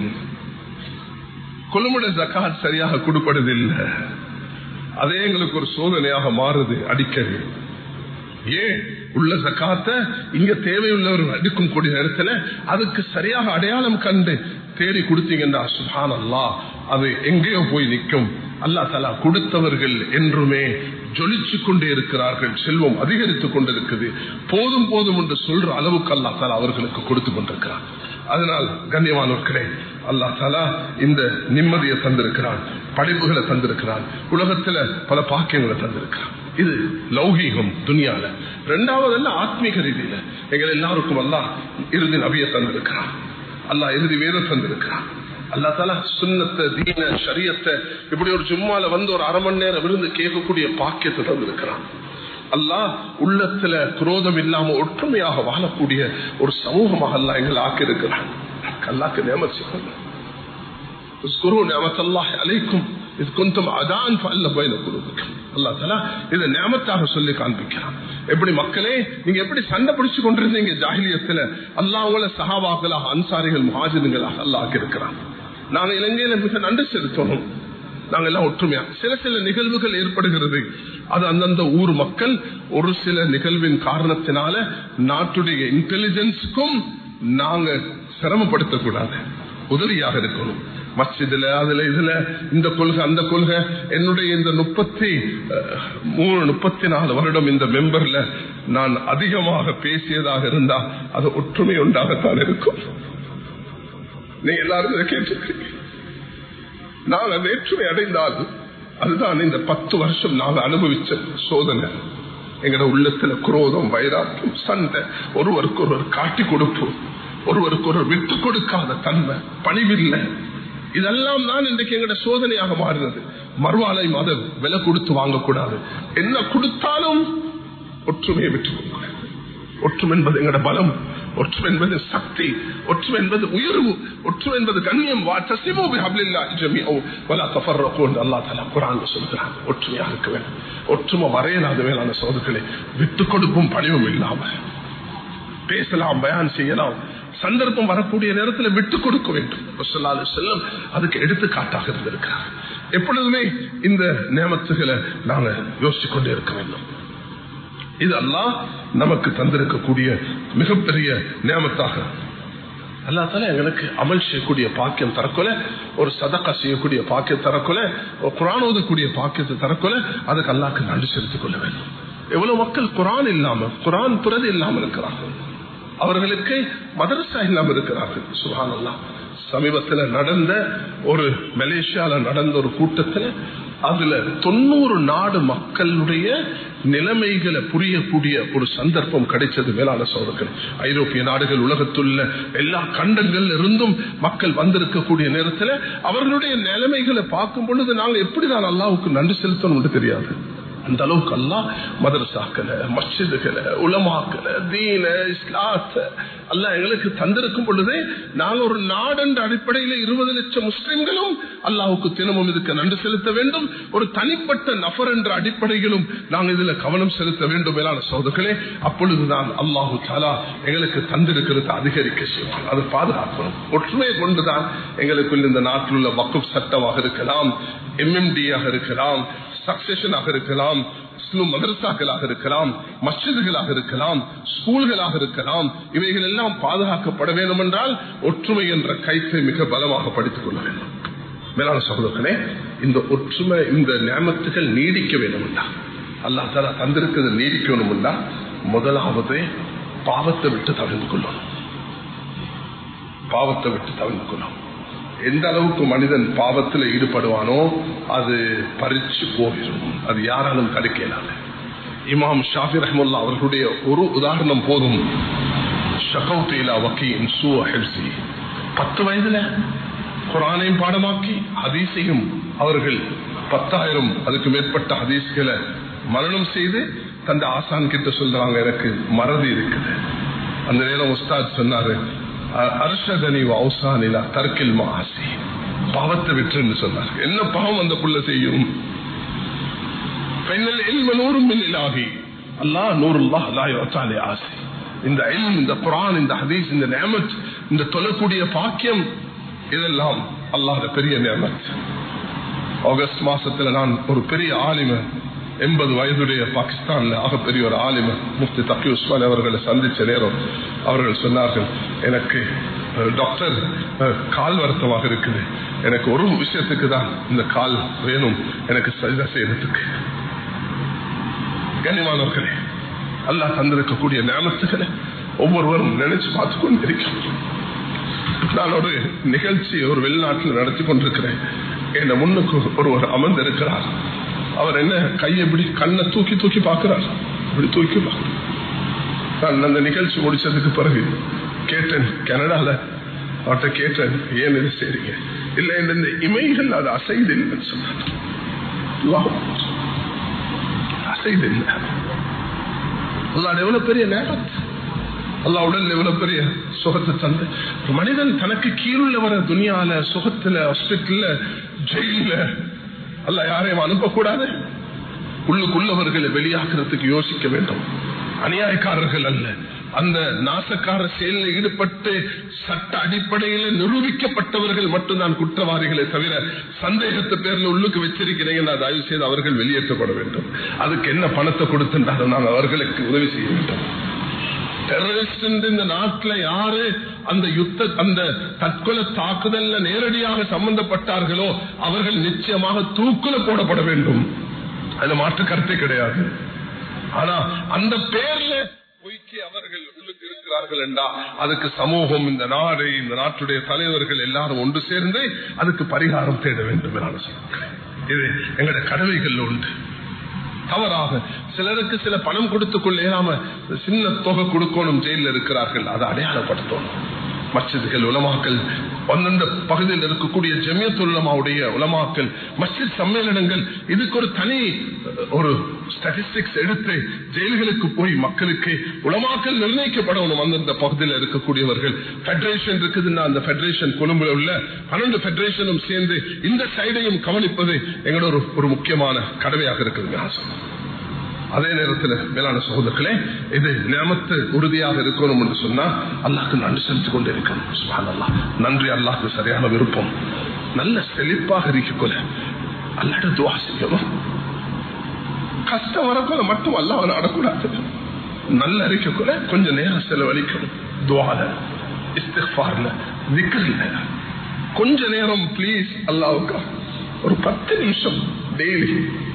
கொழும்புட ஜக்காத் சரியாக கொடுப்படுதில்லை அதே எங்களுக்கு ஒரு சோதனையாக மாறுது அடிக்கடி ஏன் உள்ள ஜக்காத்த இங்க தேவையுள்ளவர் எடுக்கும் கூடிய நேரத்துல அதுக்கு சரியாக அடையாளம் கண்டு தேடி கொடுத்தீங்கன்னா சுஹான் அல்லா அது எங்கேயோ போய் நிற்கும் அல்லா தலா கொடுத்தவர்கள் என்றுமே ஜொலிச்சு கொண்டே இருக்கிறார்கள் செல்வம் அதிகரித்துக் கொண்டிருக்குது போதும் போதும் என்று சொல்ற அளவுக்கு அல்லா தாலா அவர்களுக்கு கொடுத்து கொண்டிருக்கிறார் அதனால் கண்ணியமானவர்களே அல்லா தாலா இந்த நிம்மதியை தந்திருக்கிறான் படைப்புகளை தந்திருக்கிறான் உலகத்துல பல பாக்கியங்களை தந்திருக்கிறான் இது லௌகீகம் துனியால ரெண்டாவது அல்ல ஆத்மீக ரீதியில எங்கள் எல்லாருக்கும் அல்லா இறுதி நபிய தந்திருக்கிறான் அல்லா இறுதி வேதம் தந்திருக்கிறான் அல்லா தாலா சுண்ணத்தை தீன சரியத்தை இப்படி ஒரு ஜும்மால வந்து ஒரு அரை மணி நேரம் விருந்து கேட்கக்கூடிய பாக்கியத்தை தந்திருக்கிறான் அல்லாஹ் உள்ளத்துல குரோதம் இல்லாம ஒற்றுமையாக வாழக்கூடிய ஒரு சமூகமாக அல்லா எங்களை ஆக்கியிருக்கிறான் அல்லாக்கு நேமச்சு அலைக்கும் இது கொஞ்சம் அதான் அல்லா தலா இதை நியமத்தாக சொல்லி காண்பிக்கிறான் எப்படி மக்களே நீங்க எப்படி சண்டை பிடிச்சு கொண்டிருந்தீங்க ஜாகிலியத்துல அல்லா உங்களை சகாபாக்களாக அன்சாரிகள் மகாஜனுங்களாக அல்லாஹ் இருக்கிறான் நாங்க இலங்கையில மிக நன்றி செலுத்தணும் நாங்க எல்லாம் ஒற்றுமையா சில சில நிகழ்வுகள் ஏற்படுகிறது அது அந்தந்த ஊர் மக்கள் ஒரு சில நிகழ்வின் காரணத்தினால நாட்டுடைய இன்டெலிஜென்ஸுக்கும் நாங்க சிரமப்படுத்தக்கூடாது உதவியாக இருக்கணும் மஸ்ஜிதுல அதுல இதுல இந்த கொள்கை அந்த கொள்கை என்னுடைய இந்த முப்பத்தி மூணு முப்பத்தி நாலு வருடம் இந்த மெம்பர்ல நான் அதிகமாக பேசியதாக இருந்தா அது ஒற்றுமை உண்டாகத்தான் இருக்கும் நீங்க எல்லாரும் இதை கேட்டிருக்கீங்க நாங்க வேற்றுமை அடைந்தால் அதுதான் இந்த பத்து வருஷம் நாங்க அனுபவிச்ச சோதனை எங்கட உள்ளத்துல குரோதம் வைராக்கியம் சண்டை ஒருவருக்கு ஒருவர் காட்டி கொடுப்பு ஒருவருக்கு ஒரு விட்டு கொடுக்காத தன்மை பணிவில்லை இதெல்லாம் தான் இன்றைக்கு எங்கட சோதனையாக மாறினது மறுவாலை மத விலை கொடுத்து வாங்கக்கூடாது என்ன கொடுத்தாலும் ஒற்றுமையை விட்டு கொடுக்க ஒற்றுமை என்பது எங்கட பலம் ஒற்றுமை என்பது சக்தி ஒற்றுமை என்பது உயர்வு ஒற்றுமை என்பது கண்ணியம் சொல்கிறான் ஒற்றுமையா இருக்க வேண்டும் ஒற்றுமை வரையலாத வேளாண் சோதர்களை விட்டு கொடுப்பும் பணிவும் இல்லாம பேசலாம் பயான் செய்யலாம் சந்தர்ப்பம் வரக்கூடிய நேரத்தில் விட்டு கொடுக்க வேண்டும் செல்லம் அதுக்கு எடுத்துக்காட்டாக இருந்திருக்கிறார் எப்பொழுதுமே இந்த நியமத்துகளை நாங்க யோசிச்சுக் கொண்டே இருக்க வேண்டும் இதெல்லாம் நமக்கு தந்திருக்கக்கூடிய மிகப்பெரிய நியமத்தாக அல்லா தால எங்களுக்கு அமல் செய்யக்கூடிய பாக்கியம் தரக்கொல ஒரு சதக்கா செய்யக்கூடிய பாக்கியம் தரக்கொல ஒரு குரான் ஓதக்கூடிய பாக்கியத்தை தரக்கொல அதுக்கு அல்லாக்கு நன்றி செலுத்திக் கொள்ள வேண்டும் எவ்வளவு மக்கள் குரான் இல்லாம குரான் பிறகு இல்லாமல் இருக்கிறார்கள் அவர்களுக்கு மதரசா இல்லாமல் இருக்கிறார்கள் சுகான் அல்லா சமீபத்தில் நடந்த ஒரு மலேசியால நடந்த ஒரு கூட்டத்தில் அதுல தொண்ணூறு நாடு மக்களுடைய நிலைமைகளை புரியக்கூடிய ஒரு சந்தர்ப்பம் கிடைச்சது மேலான சோதர்கள் ஐரோப்பிய நாடுகள் உலகத்துள்ள எல்லா கண்டங்கள்ல இருந்தும் மக்கள் வந்திருக்கக்கூடிய நேரத்தில் அவர்களுடைய நிலைமைகளை பார்க்கும் பொழுது நாங்கள் எப்படிதான் அல்லாவுக்கு நன்றி செலுத்தணும் தெரியாது அந்த அளவுக்கு எல்லாம் மதரசாக்களை மஸ்ஜிதுகளை உலமாக்களை தீன இஸ்லாத்த அல்ல எங்களுக்கு தந்திருக்கும் பொழுதே நாங்கள் ஒரு நாடென்ற அடிப்படையில் இருபது லட்சம் முஸ்லிம்களும் அல்லாவுக்கு தினமும் இதுக்கு நன்றி செலுத்த வேண்டும் ஒரு தனிப்பட்ட நபர் என்ற அடிப்படையிலும் நாங்கள் இதுல கவனம் செலுத்த வேண்டும் மேலான சோதர்களே அப்பொழுதுதான் அல்லாஹு தாலா எங்களுக்கு தந்திருக்கிறது அதிகரிக்க செய்வாங்க அதை பாதுகாக்கணும் ஒற்றுமையை கொண்டுதான் எங்களுக்குள் இந்த நாட்டில் உள்ள வக்குப் சட்டமாக இருக்கலாம் எம்எம்டியாக இருக்கலாம் சக்சஷனாக இருக்கலாம் மதரசாக்களாக இருக்கலாம் மஸ்ஜிதுகளாக இருக்கலாம் ஸ்கூல்களாக இருக்கலாம் இவைகள் எல்லாம் பாதுகாக்கப்பட வேண்டும் என்றால் ஒற்றுமை என்ற கைத்தை மிக பலமாக படித்துக் கொள்ள வேண்டும் மேலான சகோதரர்களே இந்த ஒற்றுமை இந்த நியமத்துகள் நீடிக்க வேண்டும் என்றா அல்லா தாலா தந்திருக்கிறது நீடிக்கணும் என்றா முதலாவது பாவத்தை விட்டு தவிர்த்து கொள்ளணும் பாவத்தை விட்டு தவிர்த்து கொள்ளணும் எந்த அளவுக்கு மனிதன் பாவத்தில் ஈடுபடுவானோ அது பறிச்சு போயிடும் அது யாராலும் தடுக்கலாத இமாம் ஷாஃபி ரஹமுல்லா அவர்களுடைய ஒரு உதாரணம் போதும் பத்து வயதுல குரானையும் பாடமாக்கி ஹதீஸையும் அவர்கள் பத்தாயிரம் அதுக்கு மேற்பட்ட ஹதீஸ்களை மரணம் செய்து தந்த ஆசான் கிட்ட சொல்றாங்க எனக்கு மறதி இருக்குது அந்த நேரம் உஸ்தாத் சொன்னாரு அரசதனி வௌசானிலா தற்கில் மாசி பாவத்தை விட்டுன்னு சொன்னார் என்ன பாவம் அந்த புள்ள செய்யும் இந்த இந்த குரான் இந்த ஹதீஸ் இந்த நேமத் இந்த தொழக்கூடிய பாக்கியம் இதெல்லாம் அல்லாத பெரிய நேமத் ஆகஸ்ட் மாசத்துல நான் ஒரு பெரிய ஆலிம எண்பது வயதுடைய பாகிஸ்தான்ல ஆகப்பெரிய ஒரு ஆலிம முஃப்தி தக்கி உஸ்மான் அவர்களை சந்திச்ச நேரம் அவர்கள் சொன்னார்கள் எனக்கு டாக்டர் கால் வருத்தமாக இருக்குது எனக்கு ஒரு விஷயத்துக்கு தான் இந்த கால் வேணும் எனக்கு சரிதா செய்யறதுக்கு கனிமானவர்களே அல்லாஹ் தந்திருக்கக்கூடிய ஞாபகத்துகளை ஒவ்வொருவரும் நினைச்சு பார்த்து கொண்டிருக்கிறோம் நான் ஒரு நிகழ்ச்சி ஒரு வெளிநாட்டில் நடத்தி கொண்டிருக்கிறேன் என்ன முன்னுக்கு ஒருவர் அமர்ந்திருக்கிறார் அவர் என்ன கையை இப்படி கண்ணை தூக்கி தூக்கி பார்க்கிறார் இப்படி தூக்கி பார்க்கிறார் நான் அந்த நிகழ்ச்சி முடிச்சதுக்கு பிறகு கேட்டேன் கனடால அவர்கிட்ட கேட்டேன் ஏன் இது செய்றீங்க இல்ல இந்த இமைகள் அது அசைது இல்லைன்னு சொன்னாங்க அசைது இல்லை அல்லாட எவ்வளவு பெரிய நேரம் அல்லா உடல் எவ்வளவு பெரிய சுகத்தை தந்து மனிதன் தனக்கு கீழுள்ள வர துணியால சுகத்துல ஹாஸ்பிட்டல்ல ஜெயில அல்ல யாரையும் அனுப்பக்கூடாது உள்ளுக்குள்ளவர்களை வெளியாக்குறதுக்கு யோசிக்க வேண்டும் அநியாயக்காரர்கள் அல்ல அந்த நாசக்கார செயலில் ஈடுபட்டு சட்ட அடிப்படையில் நிரூபிக்கப்பட்டவர்கள் மட்டும்தான் குற்றவாளிகளை தவிர சந்தேகத்தை பேர்ல உள்ளுக்கு வச்சிருக்கிறீங்க தயவு செய்து அவர்கள் வெளியேற்றப்பட வேண்டும் அதுக்கு என்ன பணத்தை கொடுத்திருந்தாலும் நான் அவர்களுக்கு உதவி செய்ய வேண்டும் டெரரிஸ்ட் இந்த நாட்டில் யாரு அந்த யுத்த அந்த தற்கொலை தாக்குதல்ல நேரடியாக சம்பந்தப்பட்டார்களோ அவர்கள் நிச்சயமாக தூக்குல போடப்பட வேண்டும் அதுல மாற்று கருத்தே கிடையாது ஆனா அந்த பேர்ல பொய்க்கு அவர்கள் உள்ளுக்கு இருக்கிறார்கள் என்றா அதுக்கு சமூகம் இந்த நாடு இந்த நாட்டுடைய தலைவர்கள் எல்லாரும் ஒன்று சேர்ந்து அதுக்கு பரிகாரம் தேட வேண்டும் என சொல்லுகிறேன் இது எங்களுடைய கடமைகள் உண்டு தவறாக சிலருக்கு சில பணம் கொடுத்துக் கொள்ளேராம சின்ன தொகை கொடுக்கணும் ஜெயில இருக்கிறார்கள் அதை அடையாளப்படுத்தணும் மஸ்ஜிதுகள் உலமாக்கள் அந்தந்த பகுதியில் இருக்கக்கூடிய ஜமியத் உலமாவுடைய உலமாக்கள் மஸ்ஜித் சம்மேளனங்கள் இதுக்கு ஒரு தனி ஒரு ஸ்டாட்டிஸ்டிக்ஸ் எடுத்து ஜெயில்களுக்கு போய் மக்களுக்கு உலமாக்கள் நிர்ணயிக்கப்படணும் அந்தந்த பகுதியில் இருக்கக்கூடியவர்கள் பெடரேஷன் இருக்குதுன்னா அந்த பெடரேஷன் கொழும்புல உள்ள பன்னெண்டு பெடரேஷனும் சேர்ந்து இந்த சைடையும் கவனிப்பது எங்களோட ஒரு ஒரு முக்கியமான கடமையாக இருக்குது நான் சொல்றேன் அதே நேரத்தில் மேலான சகோதரர்களே இது நியமத்து உறுதியாக இருக்கணும் என்று சொன்னா அல்லாஹ்க்கு நன்றி செலுத்திக் கொண்டே இருக்கணும் நன்றி அல்லாஹ்க்கு சரியான விருப்பம் நல்ல செழிப்பாக இருக்கக்கூட அல்லாட துவா செய்யணும் கஷ்டம் வரக்கூட மட்டும் அல்லாஹ் நடக்கூடாது நல்ல அறிக்கக்கூட கொஞ்சம் நேரம் செலவழிக்கணும் துவால இஸ்திஃபார்ல விக்கர்ல கொஞ்ச நேரம் பிளீஸ் அல்லாவுக்கா ஒரு பத்து நிமிஷம் டெய்லி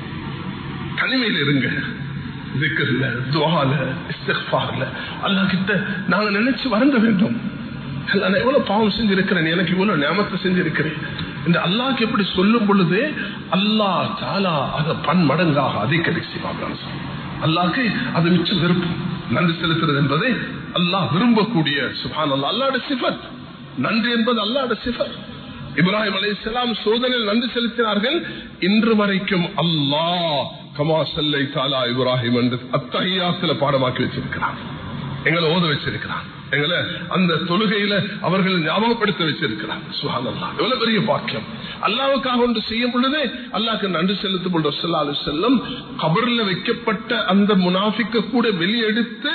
தனிமையில் இருங்க விக்கர்ல துவால இஸ்திஃபார்ல அல்லா கிட்ட நாங்க நினைச்சு வருந்த வேண்டும் நான் எவ்வளவு பாவம் செஞ்சிருக்கிறேன் எனக்கு இவ்வளவு ஞாபகத்தை செஞ்சிருக்கிறேன் இந்த அல்லாஹ் எப்படி சொல்லும் பொழுது அல்லாஹ் தாலா அதை பன்மடங்காக அதிகரிச்சு அல்லாஹ்க்கு அது மிச்சம் விருப்பம் நன்றி செலுத்துறது என்பதை அல்லாஹ் விரும்பக்கூடிய சுபான் அல்லா அல்லாட சிஃபத் நன்றி என்பது அல்லாட சிஃபத் இப்ராஹிம் அலி இஸ்லாம் சோதனையில் நன்றி செலுத்தினார்கள் இன்று வரைக்கும் அல்லாஹ் கமா சல்லை தாலா இப்ராஹிம் என்று அத்தகையாத்துல பாடமாக்கி வச்சிருக்கிறான் எங்களை ஓத வச்சிருக்கிறான் எங்களை அந்த தொழுகையில அவர்கள் ஞாபகப்படுத்த வச்சிருக்கிறான் சுஹான் அல்லா எவ்வளவு பெரிய பாக்கியம் அல்லாவுக்காக ஒன்று செய்யும் பொழுது அல்லாக்கு நன்றி செலுத்தும் பொழுது ரசல்லா அலி செல்லம் கபர்ல வைக்கப்பட்ட அந்த முனாஃபிக்க கூட வெளியெடுத்து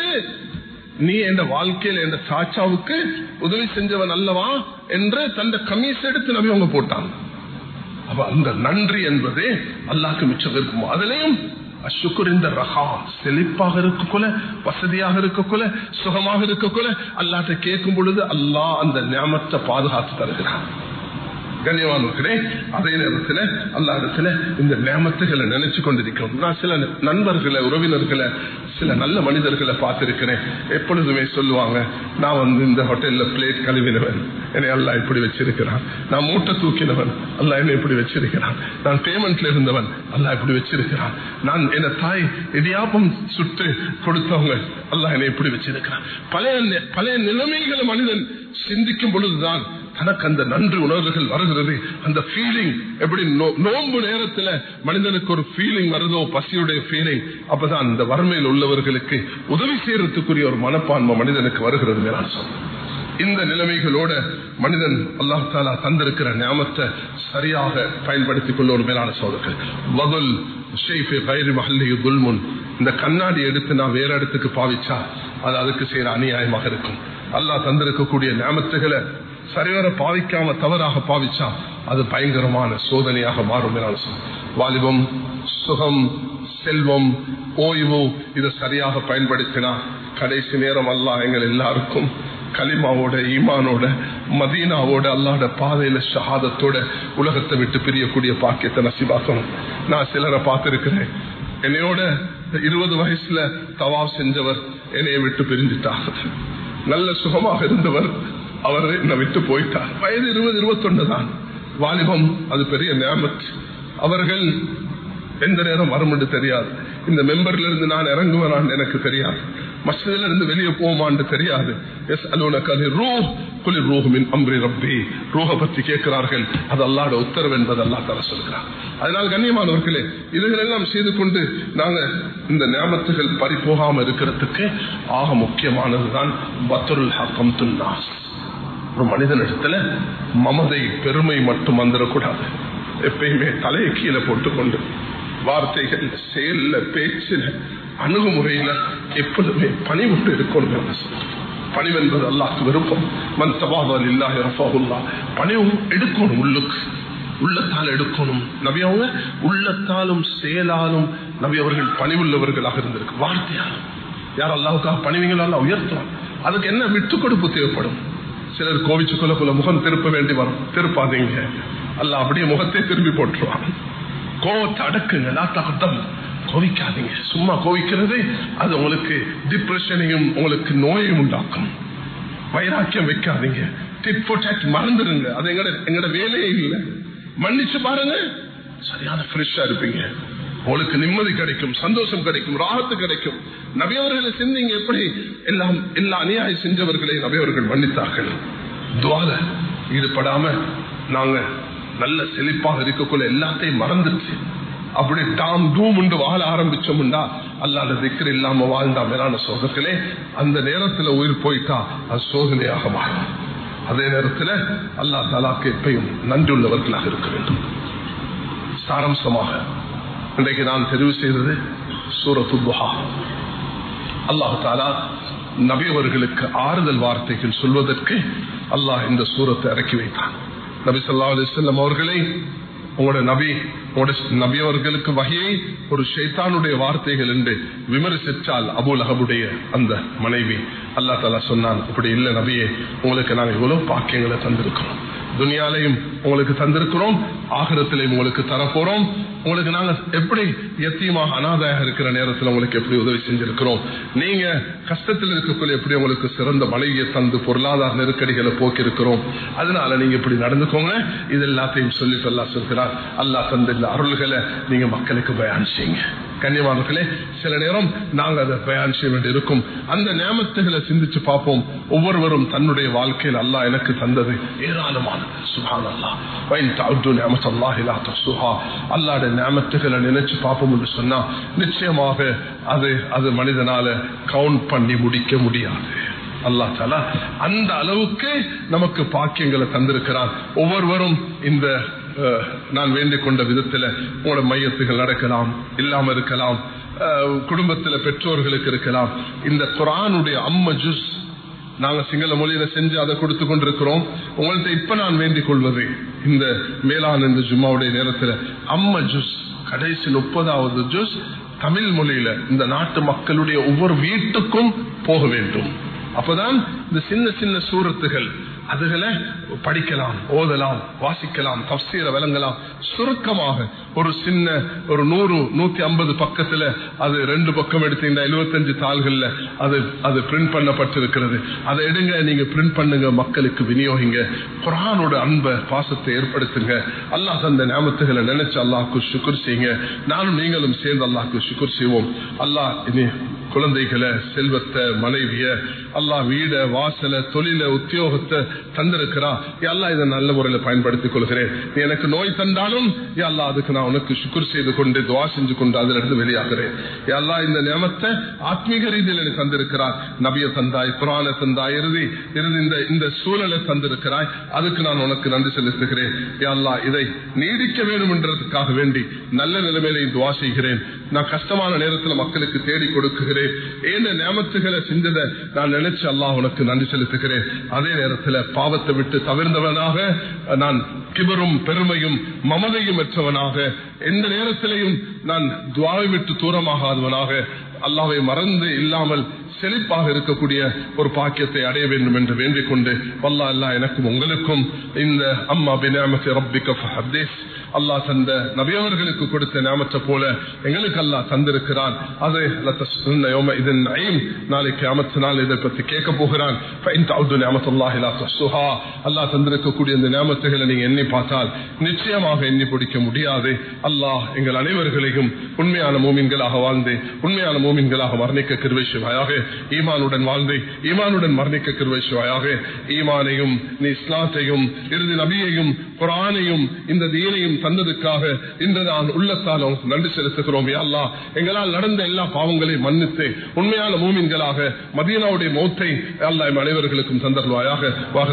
நீ என் வாழ்க்கையில் என் சாச்சாவுக்கு உதவி செஞ்சவன் அல்லவா என்று தந்த கமீஸ் எடுத்து நபி அவங்க போட்டாங்க அப்ப அந்த நன்றி என்பது அல்லாக்கு மிச்சம் இருக்கும் அதுலயும் அசுக்குர் இந்த ரகா செழிப்பாக இருக்கக்குள்ள வசதியாக இருக்கக்குள்ள சுகமாக இருக்கக்குள்ள அல்லாட்ட கேட்கும் பொழுது அல்லாஹ் அந்த ஞாபகத்தை பாதுகாத்து தருகிறான் கண்ணியவானுக்கிறே அதே நேரத்தில் அல்லா இடத்துல இந்த நேமத்துகளை நினைச்சு கொண்டிருக்கிறோம் நான் சில நண்பர்களை உறவினர்களை சில நல்ல மனிதர்களை பார்த்திருக்கிறேன் எப்பொழுதுமே சொல்லுவாங்க நான் வந்து இந்த ஹோட்டல்ல பிளேட் கழுவினவன் என்னை அல்லா இப்படி வச்சிருக்கிறான் நான் மூட்டை தூக்கினவன் அல்லா என்னை இப்படி வச்சிருக்கிறான் நான் பேமெண்ட்ல இருந்தவன் அல்லா இப்படி வச்சிருக்கிறான் நான் என்ன தாய் இடியாப்பம் சுட்டு கொடுத்தவங்க அல்லா என்னை இப்படி வச்சிருக்கிறான் பழைய பழைய நிலைமைகளை மனிதன் சிந்திக்கும் பொழுதுதான் தனக்கு அந்த நன்றி உணர்வுகள் வருகிறது அந்த ஃபீலிங் எப்படி நோன்பு நேரத்தில் மனிதனுக்கு ஒரு ஃபீலிங் வருதோ பசியுடைய ஃபீலிங் அப்பதான் அந்த வறுமையில் உள்ளவர்களுக்கு உதவி செய்யறதுக்குரிய ஒரு மனப்பான்மை மனிதனுக்கு வருகிறது நான் சொல்றேன் இந்த நிலைமைகளோட மனிதன் அல்லாஹ் தாலா தந்திருக்கிற ஞாபகத்தை சரியாக பயன்படுத்திக் கொள்ள ஒரு மேலான சோதர்கள் வகுல் இந்த கண்ணாடி எடுத்து நான் வேற இடத்துக்கு பாவிச்சா அது அதுக்கு செய்யற அநியாயமாக இருக்கும் அல்லாஹ் தந்திருக்கக்கூடிய ஞாபகத்துகளை சரிவர பாவிக்காம தவறாக பாவிச்சா அது பயங்கரமான சோதனையாக மாறும் வாலிபம் சுகம் செல்வம் ஓய்வு இதை சரியாக பயன்படுத்தினா கடைசி நேரம் அல்ல எங்கள் எல்லாருக்கும் கலிமாவோட ஈமானோட மதீனாவோட அல்லாட பாதையில ஷஹாதத்தோட உலகத்தை விட்டு பிரியக்கூடிய பாக்கியத்தை நசிபாக்கணும் நான் சிலரை பார்த்திருக்கிறேன் என்னையோட இருபது வயசுல தவா செஞ்சவர் என்னைய விட்டு பிரிஞ்சிட்டார் நல்ல சுகமாக இருந்தவர் அவர் என்னை விட்டு போயிட்டார் வயது இருபது இருபத்தொன்னு தான் வாலிபம் அது பெரிய நியமத் அவர்கள் எந்த நேரம் வரும் என்று தெரியாது இந்த மெம்பர்ல இருந்து நான் இறங்குவேனான்னு எனக்கு தெரியாது மஸ்ஜிதில இருந்து வெளியே போமான்னு தெரியாது எஸ் அலுவலக ரூ குளிர் ரூஹுமின் அம்ரி ரப்பி ரூஹ பற்றி கேட்கிறார்கள் அது அல்லாட உத்தரவு என்பது அல்லா தர சொல்கிறார் அதனால் கண்ணியமானவர்களே இதுகளெல்லாம் செய்து கொண்டு நாங்க இந்த ஞாபகத்துகள் பறி போகாம இருக்கிறதுக்கு ஆக முக்கியமானதுதான் பத்தருல் ஹக்கம் துன்னாஸ் ஒரு மனிதனிடத்துல மமதை பெருமை மட்டும் வந்துடக்கூடாது எப்பயுமே தலையை கீழே போட்டுக்கொண்டு வார்த்தைகள் செயல்ல பேச்சில் அணுகுமுறையில எப்பொழுதுமே பணிவிட்டு இருக்கணும் என்று சொல்றோம் பணிவு என்பது அல்லாஹ்க்கு விருப்பம் மன் தவாதல் இல்லாஹ் ரஃபாஹுல்லா பணிவும் எடுக்கணும் உள்ளுக்கு உள்ளத்தால் எடுக்கணும் நபி அவங்க உள்ளத்தாலும் செயலாலும் நபி அவர்கள் பணிவுள்ளவர்களாக இருந்திருக்கு வார்த்தையாலும் யார் அல்லாவுக்காக பணிவீங்களோ அல்ல உயர்த்துவான் அதுக்கு என்ன விட்டு கொடுப்பு தேவைப்படும் சிலர் கோவிச்சு கொள்ள கொள்ள முகம் திருப்ப வேண்டி வரும் திருப்பாதீங்க அல்ல அப்படியே முகத்தை திரும்பி போட்டுருவான் கோவத்தை அடக்குங்க லாத்தாக்கத்தம் கோவிக்காதீங்க சும்மா கோவிக்கிறது அது உங்களுக்கு டிப்ரெஷனையும் உங்களுக்கு நோயையும் உண்டாக்கும் வைராக்கியம் வைக்காதீங்க டிட் போட்டாட் மறந்துடுங்க அது எங்கட எங்கட வேலையே இல்லை மன்னிச்சு பாருங்க சரியான ஃப்ரெஷ்ஷா இருப்பீங்க உங்களுக்கு நிம்மதி கிடைக்கும் சந்தோஷம் கிடைக்கும் ராகத்து கிடைக்கும் நபியவர்களை சிந்திங்க எப்படி எல்லாம் எல்லா அநியாயம் செஞ்சவர்களை நபியவர்கள் மன்னித்தார்கள் துவால ஈடுபடாம நாங்க நல்ல செழிப்பாக இருக்கக்குள்ள எல்லாத்தையும் மறந்துச்சு அப்படி டாம் டூம் உண்டு வாழ ஆரம்பிச்சோம்டா அல்லாத திக்கர் இல்லாம வாழ்ந்தா மேலான சோகத்திலே அந்த நேரத்துல உயிர் போயிட்டா அது சோதனையாக மாறும் அதே நேரத்தில் அல்லா தாலாக்கு எப்பயும் நன்றியுள்ளவர்களாக இருக்க வேண்டும் சாரம்சமாக இன்றைக்கு நான் தெரிவு செய்தது சூரத்து துஹா அல்லாஹு தாலா நபியவர்களுக்கு ஆறுதல் வார்த்தைகள் சொல்வதற்கு அல்லாஹ் இந்த சூரத்தை இறக்கி வைத்தான் நபி சொல்லா அலிஸ்லம் அவர்களை உங்களோட நபி உங்களோட நபியவர்களுக்கு வகையை ஒரு ஷைத்தானுடைய வார்த்தைகள் என்று விமர்சித்தால் அபுல் அகபுடைய அந்த மனைவி அல்லா தாலா சொன்னான் இப்படி இல்லை நபியே உங்களுக்கு நாங்கள் இவ்வளவு பாக்கியங்களை தந்திருக்கிறோம் துனியாலையும் உங்களுக்கு தந்திருக்கிறோம் ஆகரத்திலையும் உங்களுக்கு தரப்போறோம் உங்களுக்கு நாங்க எப்படி எத்தியமாக அனாதையாக இருக்கிற நேரத்தில் உங்களுக்கு எப்படி உதவி செஞ்சிருக்கிறோம் நீங்க கஷ்டத்தில் இருக்கக்குள்ள எப்படி உங்களுக்கு சிறந்த மனைவியை தந்து பொருளாதார நெருக்கடிகளை போக்கிருக்கிறோம் அதனால நீங்க இப்படி நடந்துக்கோங்க இது எல்லாத்தையும் சொல்லி சொல்லா சொல்கிறார் அல்லா தந்த இந்த அருள்களை நீங்க மக்களுக்கு பயான் செய்யுங்க கண்ணியமானர்களே சில நேரம் நாங்க அதை பயன் செய்ய வேண்டி இருக்கும் அந்த நியமத்துகளை சிந்திச்சு பார்ப்போம் ஒவ்வொருவரும் தன்னுடைய வாழ்க்கையில் அல்லாஹ் எனக்கு தந்தது ஏராளமானது சுகான் அல்லா அல்லாட நியமத்துகளை நினைச்சு பார்ப்போம் என்று சொன்னா நிச்சயமாக அது அது மனிதனால கவுண்ட் பண்ணி முடிக்க முடியாது அல்லா தாலா அந்த அளவுக்கு நமக்கு பாக்கியங்களை தந்திருக்கிறான் ஒவ்வொருவரும் இந்த நான் வேண்டிக் கொண்ட விதத்துல உங்களோட மையத்துகள் நடக்கலாம் இல்லாம இருக்கலாம் குடும்பத்துல பெற்றோர்களுக்கு இருக்கலாம் இந்த குரானுடைய அம்ம ஜூஸ் நாங்க சிங்கள மொழியில செஞ்சு அதை கொடுத்து கொண்டிருக்கிறோம் உங்கள்கிட்ட இப்ப நான் வேண்டிக் கொள்வது இந்த மேலான இந்த ஜும்மாவுடைய நேரத்துல அம்ம ஜூஸ் கடைசி முப்பதாவது ஜூஸ் தமிழ் மொழியில இந்த நாட்டு மக்களுடைய ஒவ்வொரு வீட்டுக்கும் போக வேண்டும் அப்பதான் இந்த சின்ன சின்ன சூரத்துகள் அதுகளை படிக்கலாம் ஓதலாம் வாசிக்கலாம் தப்சீர விளங்கலாம் சுருக்கமாக ஒரு சின்ன ஒரு நூறு நூத்தி ஐம்பது பக்கத்துல அது ரெண்டு பக்கம் எடுத்தீங்கன்னா எழுபத்தஞ்சு தாள்கள்ல அது அது பிரிண்ட் பண்ணப்பட்டிருக்கிறது அதை எடுங்க நீங்க பிரிண்ட் பண்ணுங்க மக்களுக்கு விநியோகிங்க குரானோட அன்பை பாசத்தை ஏற்படுத்துங்க அல்லாஹ் அந்த ஞாபகத்துகளை நினைச்சு அல்லாஹ்க்கு சுக்குர் செய்யுங்க நானும் நீங்களும் சேர்ந்து அல்லாஹ்க்கு சுக்குர் செய்வோம் அல்லாஹ் இனி குழந்தைகளை செல்வத்தை மனைவிய அல்லாஹ் வீட வாசல தொழில உத்தியோகத்தை தந்திருக்கிறா எல்லாம் இதை நல்ல முறையில் பயன்படுத்திக் கொள்கிறேன் நீ எனக்கு நோய் தந்தாலும் எல்லாம் அதுக்கு நான் உனக்கு சுக்குர் செய்து கொண்டு துவா செஞ்சு கொண்டு அதுல இருந்து வெளியாகிறேன் எல்லாம் இந்த நியமத்தை ஆத்மீக ரீதியில் எனக்கு தந்திருக்கிறாய் நபிய தந்தாய் புராண தந்தாய் இறுதி இறுதி இந்த இந்த சூழலை தந்திருக்கிறாய் அதுக்கு நான் உனக்கு நன்றி செலுத்துகிறேன் அல்லா இதை நீடிக்க வேண்டும் என்றதுக்காக வேண்டி நல்ல நிலைமையில துவா செய்கிறேன் நான் கஷ்டமான நேரத்தில் மக்களுக்கு தேடி கொடுக்குகிறேன் ஏன நியமத்துகளை செஞ்சதை நான் நினைச்சு அல்லாஹ் உனக்கு நன்றி செலுத்துகிறேன் அதே நேரத்தில் பாவத்தை விட்டு தவிர்ந்தவனாக நான் கிபரும் பெருமையும் மமதையும் பெற்றவனாக எந்த நேரத்திலையும் நான் துவாவை விட்டு தூரமாகாதவனாக அல்லாவை மறந்து இல்லாமல் செழிப்பாக இருக்கக்கூடிய ஒரு பாக்கியத்தை அடைய வேண்டும் என்று வேண்டிக் கொண்டு வல்லா அல்லா எனக்கும் உங்களுக்கும் இந்த அம்மா பினாமத்தை ரப்பிக்க ஹத்தீஸ் அல்லாஹ் தந்த நபியவர்களுக்கு கொடுத்த ஞாபகத்தை போல எங்களுக்கு அல்லாஹ் தந்திருக்கிறான் அதை இதன் நாளைக்கு அமத்தினால் இதை பற்றி கேட்க போகிறான் அல்லாஹ் தந்திருக்கக்கூடிய இந்த ஞாபகத்துகளை நீங்க எண்ணி பார்த்தால் நிச்சயமாக எண்ணி பிடிக்க முடியாது அல்லாஹ் எங்கள் அனைவர்களையும் உண்மையான மூமின்களாக வாழ்ந்து உண்மையான மூமின்களாக மரணிக்க கிருவேசுவாயாக ஈமானுடன் வாழ்ந்து ஈமானுடன் மரணிக்க கிருவேசுவாயாக ஈமானையும் நீ இஸ்லாத்தையும் இறுதி நபியையும் குரானையும் இந்த தீனையும் தந்ததுக்காக இன்று நான் உள்ளத்தால் நன்றி செலுத்துகிறோம் அல்லா எங்களால் நடந்த எல்லா பாவங்களையும் மன்னித்து உண்மையான மூமின்களாக மதீனாவுடைய மௌத்தை அல்லா அனைவர்களுக்கும் தந்தருவாயாக